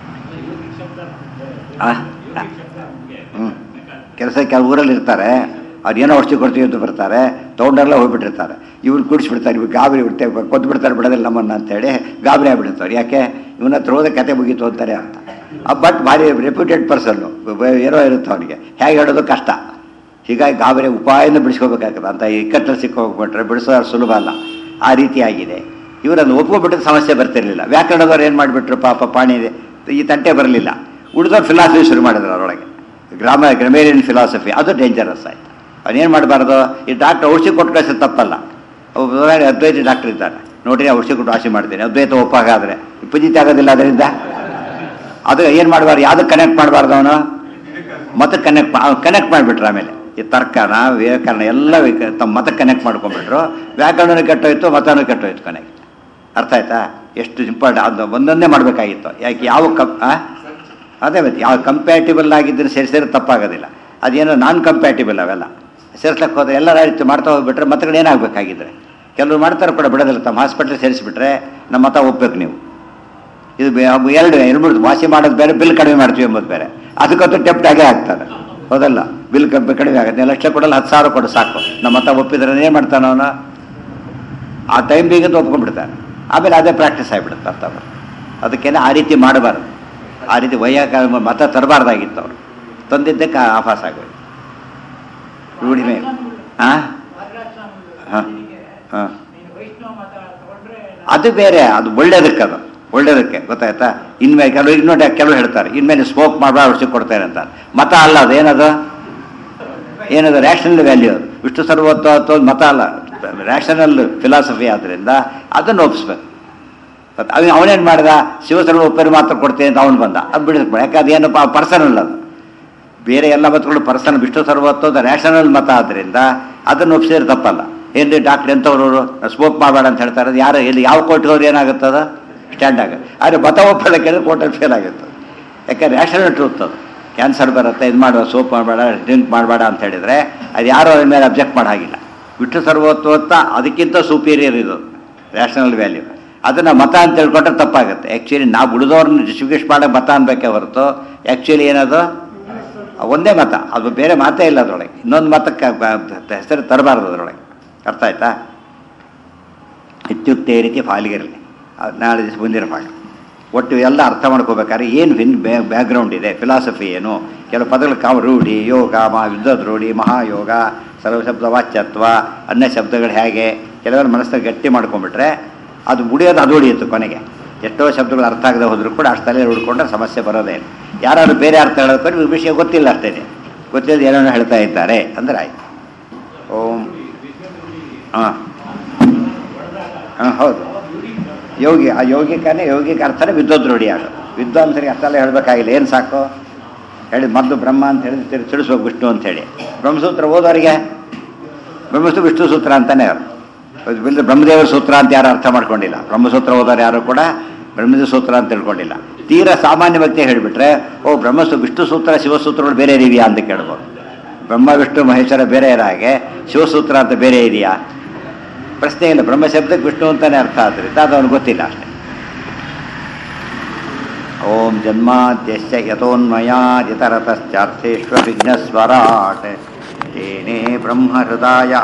ಹ್ಞೂ ಕೆಲಸ ಕೆಲವು ಊರಲ್ಲಿ ಇರ್ತಾರೆ ಅವ್ರು ಏನೋ ಔಷಧಿ ಕೊಡ್ತೀವಿ ಅಂತ ಬರ್ತಾರೆ ತೊಗೊಂಡೆಲ್ಲ ಹೋಗ್ಬಿಟ್ಟಿರ್ತಾರೆ ಇವ್ರು ಕುಡಿಸ್ಬಿಡ್ತಾರೆ ಇವ್ರು ಗಾಬರಿ ಬಿಡ್ತೆ ಕೊದ್ದು ಬಿಡ್ತಾರೆ ಬಿಡೋದಿಲ್ಲ ನಮ್ಮನ್ನ ಅಂತೇಳಿ ಗಾಬರಿ ಆಗ್ಬಿಡ್ತಾರೆ ಯಾಕೆ ಇವನ ಹತ್ರ ಹೋದ ಕತೆ ಮುಗೀತು ಅಂತಾರೆ ಅಂತ ಬಟ್ ಭಾರಿ ರೆಪ್ಯೂಟೆಡ್ ಪರ್ಸನ್ನು ಏನೋ ಇರುತ್ತೆ ಅವನಿಗೆ ಹೇಗೆ ಹೇಳೋದು ಕಷ್ಟ ಹೀಗಾಗಿ ಗಾಬರಿ ಉಪಾಯನ ಬಿಡಿಸ್ಕೋಬೇಕಾಗ್ತದೆ ಅಂತ ಇಕ್ಕಟ್ಟಲ್ಲಿ ಸಿಕ್ಕೋಗ್ಬಿಟ್ರೆ ಬಿಡಿಸೋದು ಸುಲಭ ಅಲ್ಲ ಆ ರೀತಿಯಾಗಿದೆ ಇವರನ್ನು ಒಪ್ಕೊಬಿಟ್ಟಿದ ಸಮಸ್ಯೆ ಬರ್ತಿರ್ಲಿಲ್ಲ ವ್ಯಾಕರಣದವ್ರು ಏನು ಮಾಡಿಬಿಟ್ರು ಪಾಪ ಪಾಣಿ ಈ ತಂಟೆ ಬರಲಿಲ್ಲ ಉಳಿದವ್ರು ಫಿಲಾಸಫಿ ಶುರು ಮಾಡಿದ್ರು ಅವರೊಳಗೆ ಗ್ರಾಮ ಗ್ರಮೇರಿಯನ್ ಫಿಲಾಸಫಿ ಅದು ಡೇಂಜರಸ್ ಆಯ್ತು ಅವನೇನು ಮಾಡಬಾರ್ದು ಈ ಡಾಕ್ಟರ್ ಔಷಧಿ ಕೊಟ್ಟು ಕಳಿಸೋದು ತಪ್ಪಲ್ಲ ಒಬ್ಬ ಅದ್ವೈತ ಡಾಕ್ಟರ್ ಇದ್ದಾರೆ ನೋಡ್ರಿ ಔಷಧಿ ಕೊಟ್ಟು ಆಸೆ ಮಾಡ್ತೀನಿ ಅದ್ವೈತ ಒಪ್ಪಾಗಾದ್ರೆ ಪೂಜಿತ ಆಗೋದಿಲ್ಲ ಅದರಿಂದ ಅದು ಏನು ಮಾಡಬಾರ್ದು ಯಾವುದಕ್ಕೆ ಕನೆಕ್ಟ್ ಮಾಡಬಾರ್ದು ಅವನು ಮತ್ತೆ ಕನೆಕ್ಟ್ ಕನೆಕ್ಟ್ ಮಾಡಿಬಿಟ್ರು ಆಮೇಲೆ ಈ ತರ್ಕನ ವ್ಯಾಕರಣ ಎಲ್ಲ ವಿಕ- ತಮ್ಮ ಮತಕ್ಕೆ ಕನೆಕ್ಟ್ ಮಾಡ್ಕೊಂಡ್ಬಿಟ್ರು ವ್ಯಾಕರಣನೂ ಕೆಟ್ಟೋಯ್ತು ಮತನೂ ಕೆಟ್ಟೋಯ್ತು ಕನೆಕ್ಟ್ ಅರ್ಥ ಆಯ್ತಾ ಎಷ್ಟು ಇಂಪಾರ್ಟೆಂಟ್ ಅದು ಒಂದೊಂದೇ ಮಾಡಬೇಕಾಗಿತ್ತು ಯಾಕೆ ಯಾವ ಕಪ್ ಆ? ಅದೇ ಮತ್ತೆ ಯಾವ ಕಂಪ್ಯಾಟಿಬಲ್ ಆಗಿದ್ದರೆ ಸೇರಿಸಿದ್ರೆ ತಪ್ಪಾಗೋದಿಲ್ಲ ಅದೇನೋ ನಾನ್ ಕಂಪ್ಯಾಟಿಬಲ್ ಅವೆಲ್ಲ ಸೇರ್ಸ್ಲಕ್ಕೆ ಹೋದ್ರೆ ಎಲ್ಲ ರೀತಿ ಮಾಡ್ತಾ ಹೋಗ್ಬಿಟ್ರೆ ಮತಗಳು ಏನಾಗಬೇಕಾಗಿದ್ರೆ ಕೆಲವರು ಮಾಡ್ತಾರೆ ಕೂಡ ಬಿಡೋದಿಲ್ಲ ತಮ್ಮ ಹಾಸ್ಪಿಟ್ಲ್ ಸೇರಿಸಿಬಿಟ್ರೆ ನಮ್ಮ ಮತ ಒಪ್ಬೇಕು ನೀವು ಇದು ಬೇ- ಅವು ಎರಡು ಎರಡು ವಾಸಿ ಮಾಡೋದು ಬೇರೆ ಬಿಲ್ ಕಡಿಮೆ ಮಾಡ್ತೀವಿ ಎಂಬುದು ಬೇರೆ ಅದಕ್ಕಂತೂ ಟೆಪ್ಟ್ ಆಗೇ ಆಗ್ತದೆ ಹೌದಲ್ಲ ಬಿಲ್ ಕ- ಕಡಿಮೆ ಆಗುತ್ತೆ ಲಕ್ಷ ಕೊಡಲ್ಲ ಹತ್ತು ಸಾವಿರ ಕೊಡು ಸಾಕು ನಮ್ಮ ಮತ ಒಪ್ಪಿದ್ರೆ ಏನು ಮಾಡ್ತಾನೆ ಅವನು ಆ ಟೈಮ್ ಬೇಗಂತ ಒಪ್ಕೊಂಡ್ಬಿಡ್ತಾನೆ ಆಮೇಲೆ ಅದೇ ಪ್ರಾಕ್ಟೀಸ್ ಆಗಿಬಿಡುತ್ತೆ ಅರ್ಥ ಬರುತ್ತೆ. ಅದಕ್ಕೇನೆ ಆ ರೀತಿ ಮಾಡಬಾರ್ದು ಆ ರೀತಿ ವೈಯಾಕ ಮತ ತರಬಾರ್ದಾಗಿತ್ತು ಅವರು ತಂದಿದ್ದಕ್ಕೆ ಆಫಾಸ್ ಆಗೋಯ್ತು ರೂಢಿ ಮೇಲೆ ಹಾಂ ಹಾಂ ಹಾಂ ಅದು ಬೇರೆ ಅದು ಒಳ್ಳೇದಕ್ಕೆ ಅದು ಒಳ್ಳೇದಕ್ಕೆ ಗೊತ್ತಾಯ್ತಾ ಇನ್ಮೇಲೆ ಕೆಲವು ಈಗ ನೋಡಿ ಕೆಲವು ಹೇಳ್ತಾರೆ ಇನ್ಮೇಲೆ ಸ್ಮೋಕ್ ಮಾಡಬಾರ್ದು ಔಷಧಿ ಕೊಡ್ತಾರೆ ಅಂತ ಮತ ಅಲ್ಲ ಅದು ಏನದು ಏನದು ರ್ಯಾಷನಲ್ ವ್ಯಾಲ್ಯೂ ಅದು ವಿಷ್ಣು ಸರ್ವತ್ವ ಅಥವಾ ಮತ ಅಲ್ಲ ರ್ಯಾಷನಲ್ ಫಿಲಾಸಫಿ ಆದ್ದರಿಂದ ಅದನ್ನು ಒಪ್ಪಿಸ್ಬೇಕು ಮತ್ತೆ ಅವನು ಅವನೇನು ಮಾಡಿದ ಶಿವಸರ್ವ ಒಪ್ಪರಿ ಮಾತ್ರ ಕೊಡ್ತೀನಿ ಅಂತ ಅವನು ಬಂದ ಅದು ಬಿಡಿಸ್ಬೇಡ ಯಾಕೆ ಅದೇನಪ್ಪ ಪರ್ಸನಲ್ ಅದು ಬೇರೆ ಎಲ್ಲ ಮತಗಳು ಪರ್ಸನ್ ವಿಷ್ಣು ಸರ್ವತ್ವದ ನ್ಯಾಷನಲ್ ಮತ ಆದ್ದರಿಂದ ಅದನ್ನು ಒಪ್ಪಿಸಿದ್ರೆ ತಪ್ಪಲ್ಲ ಏನ್ರಿ ಡಾಕ್ಟರ್ ಎಂಥವ್ರು ಸ್ಮೋಕ್ ಮಾಡಬೇಡ ಅಂತ ಹೇಳ್ತಾರೆ ಅದು ಯಾರು ಎಲ್ಲಿ ಯಾವ ಕೋರ್ಟ್ಗವ್ರು ಏನಾಗುತ್ತದ ಸ್ಟ್ಯಾಂಡ್ ಆಗುತ್ತೆ ಆದರೆ ಮತ ಒಪ್ಪಲ್ಲ ಕೇಳಿದ್ರೆ ಕೋರ್ಟಲ್ಲಿ ಫೇಲ್ ಆಗುತ್ತೆ ಯಾಕೆ ರ್ಯಾಷನಲ್ ಟ್ರೂತ್ ಅದು ಕ್ಯಾನ್ಸರ್ ಬರುತ್ತೆ ಇದು ಮಾಡುವ ಸೋಪ್ ಮಾಡಬೇಡ ಡ್ರಿಂಕ್ ಮಾಡಬೇಡ ಅಂತ ಹೇಳಿದರೆ ಅದು ಯಾರು ಅದ್ರ ಮೇಲೆ ಅಬ್ಜೆಕ್ಟ್ ಮಾಡೋ ಹಾಗಿಲ್ಲ ವಿಷ್ಣು ಸರ್ವೋತ್ವತ್ತ ಅದಕ್ಕಿಂತ ಸೂಪೀರಿಯರ್ ಇದು ರ್ಯಾಷನಲ್ ವ್ಯಾಲ್ಯೂ ಅದನ್ನು ಮತ ಅಂತ ಹೇಳ್ಕೊಂಡ್ರೆ ತಪ್ಪಾಗುತ್ತೆ ಆ್ಯಕ್ಚುಲಿ ನಾವು ಉಳಿದವ್ರನ್ನ ಡಿಸ್ಟ್ರಿಬ್ಯೂಟ್ ಮಾಡೋ ಮತ ಅನ್ಬೇಕೇ ಹೊರತು ಆ್ಯಕ್ಚುಲಿ ಏನದು ಒಂದೇ ಮತ ಅದು ಬೇರೆ ಮಾತೇ ಇಲ್ಲ ಅದರೊಳಗೆ ಇನ್ನೊಂದು ಮತಕ್ಕೆ ಬ- ಬ- ಹೆಸರು ತರಬಾರ್ದು ಅದರೊಳಗೆ ಅರ್ಥ ಆಯ್ತಾ ಇತ್ಯುಕ್ತೆ ಈ ರೀತಿ ಫಾಲಿಗಿರಲಿ ಅದು ನಾಳೆ ದಿವಸ ಮುಂದಿನ ಪಾಠ ಒಟ್ಟು ಎಲ್ಲ ಅರ್ಥ ಮಾಡ್ಕೋಬೇಕಾದ್ರೆ ಏನು ಹಿನ್ ಬ್ಯಾಕ್ಗ್ರೌಂಡ್ ಇದೆ ಫಿಲಾಸಫಿ ಏನು ಕೆಲವು ಪದಗಳು ಕಾಮ ರೂಢಿ ಯೋಗ ಮಾ ಯುದ್ಧದ ರೂಢಿ ಮಹಾಯೋಗ ಸರ್ವಶಬ್ದ ವಾಚ್ಯತ್ವ ಅನ್ಯ ಶಬ್ದಗಳು ಹೇಗೆ ಕೆಲವೆಲ್ಲ ಮನಸ್ಸಿಗೆ ಗಟ್ಟಿ ಮಾಡ್ಕೊಂಡ್ಬಿಟ್ರೆ ಅದು ಮುಡಿಯೋದು ಅದು ಉಳಿಯುತ್ತೆ ಕೊನೆಗೆ ಎಷ್ಟೋ ಶಬ್ದಗಳು ಅರ್ಥ ಆಗದೆ ಹೋದರೂ ಕೂಡ ಅಷ್ಟು ತಲೆಯಲ್ಲಿ ಹುಡ್ಕೊಂಡ್ರೆ ಸಮಸ್ಯೆ ಬರೋದೇ ಇಲ್ಲ ಯಾರು ಬೇರೆ ಅರ್ಥ ಹೇಳ್ಕೊಂಡು ವಿಷಯ ಗೊತ್ತಿಲ್ಲ ಅಷ್ಟೇ ಗೊತ್ತಿಲ್ಲದೆ ಏನೋ ಹೇಳ್ತಾ ಇದ್ದಾರೆ ಅಂದ್ರೆ ಆಯ್ತು ಓಂ ಹಾಂ ಹಾಂ ಹೌದು ಯೋಗಿ ಆ ಯೋಗಿಕನೇ ಯೋಗಿಕ ಅರ್ಥನೇ ವಿದ್ವದ್ರೋಡಿ ಆಗ ವಿದ್ವಾಂಸರಿಗೆ ಅರ್ಥ ಎಲ್ಲ ಹೇಳಬೇಕಾಗಿಲ್ಲ ಏನು ಸಾಕು ಹೇಳಿ ಮೊದಲು ಬ್ರಹ್ಮ ಅಂತ ಹೇಳಿ ತಿರ್- ತಿಳಿಸ್ಬೇಕು ವಿಷ್ಣು ಅಂತ ಹೇಳಿ ಬ್ರಹ್ಮಸೂತ್ರ ಓದೋರಿಗೆ ಬ್ರಹ್ಮಸೂತ್ರ ವಿಷ್ಣು ಸೂತ್ರ ಅಂತಾನೆ ಅವರು ಬಿಲ್ದ ಬ್ರಹ್ಮದೇವರ ಸೂತ್ರ ಅಂತ ಯಾರು ಅರ್ಥ ಮಾಡ್ಕೊಂಡಿಲ್ಲ ಬ್ರಹ್ಮಸೂತ್ರ ಓದೋರು ಯಾರು ಕೂಡ ಬ್ರಹ್ಮದೇವ ಸೂತ್ರ ಅಂತ ತಿಳ್ಕೊಂಡಿಲ್ಲ ತೀರಾ ಸಾಮಾನ್ಯ ವ್ಯಕ್ತಿ ಹೇಳಿಬಿಟ್ರೆ ಓ ಬ್ರಹ್ಮಸೂ ವಿಷ್ಣು ಸೂತ್ರ ಶಿವಸೂತ್ರಗಳು ಬೇರೆ ಇದೆಯಾ ಅಂತ ಕೇಳ್ಬೋದು ಬ್ರಹ್ಮ ವಿಷ್ಣು ಮಹೇಶ್ವರ ಬೇರೆ ಇರೋ ಹಾಗೆ ಶಿವಸೂತ್ರ ಅಂತ ಬೇರೆ ಇದೆಯಾ ಪ್ರಶ್ನೆ ಇಲ್ಲ ಬ್ರಹ್ಮ ಶಬ್ದಕ್ಕೆ ವಿಷ್ಣು ಅಂತಾನೆ ಅರ್ಥ ಆದ್ದರಿಂದ ಅದು ಅವ್ನಿಗೆ ಗೊತ್ತಿಲ್ಲ ಅಷ್ಟೇ ಓಂ ಜನ್ಮಾದ್ಯಶ್ಚ ಯಥೋನ್ಮಯಾದಿತರತಶ್ಚಾರ್ಥೇಶ್ವ ವಿಘ್ನಸ್ವರಾಟ್ ತೇನೇ ಬ್ರಹ್ಮ ಹೃದಯ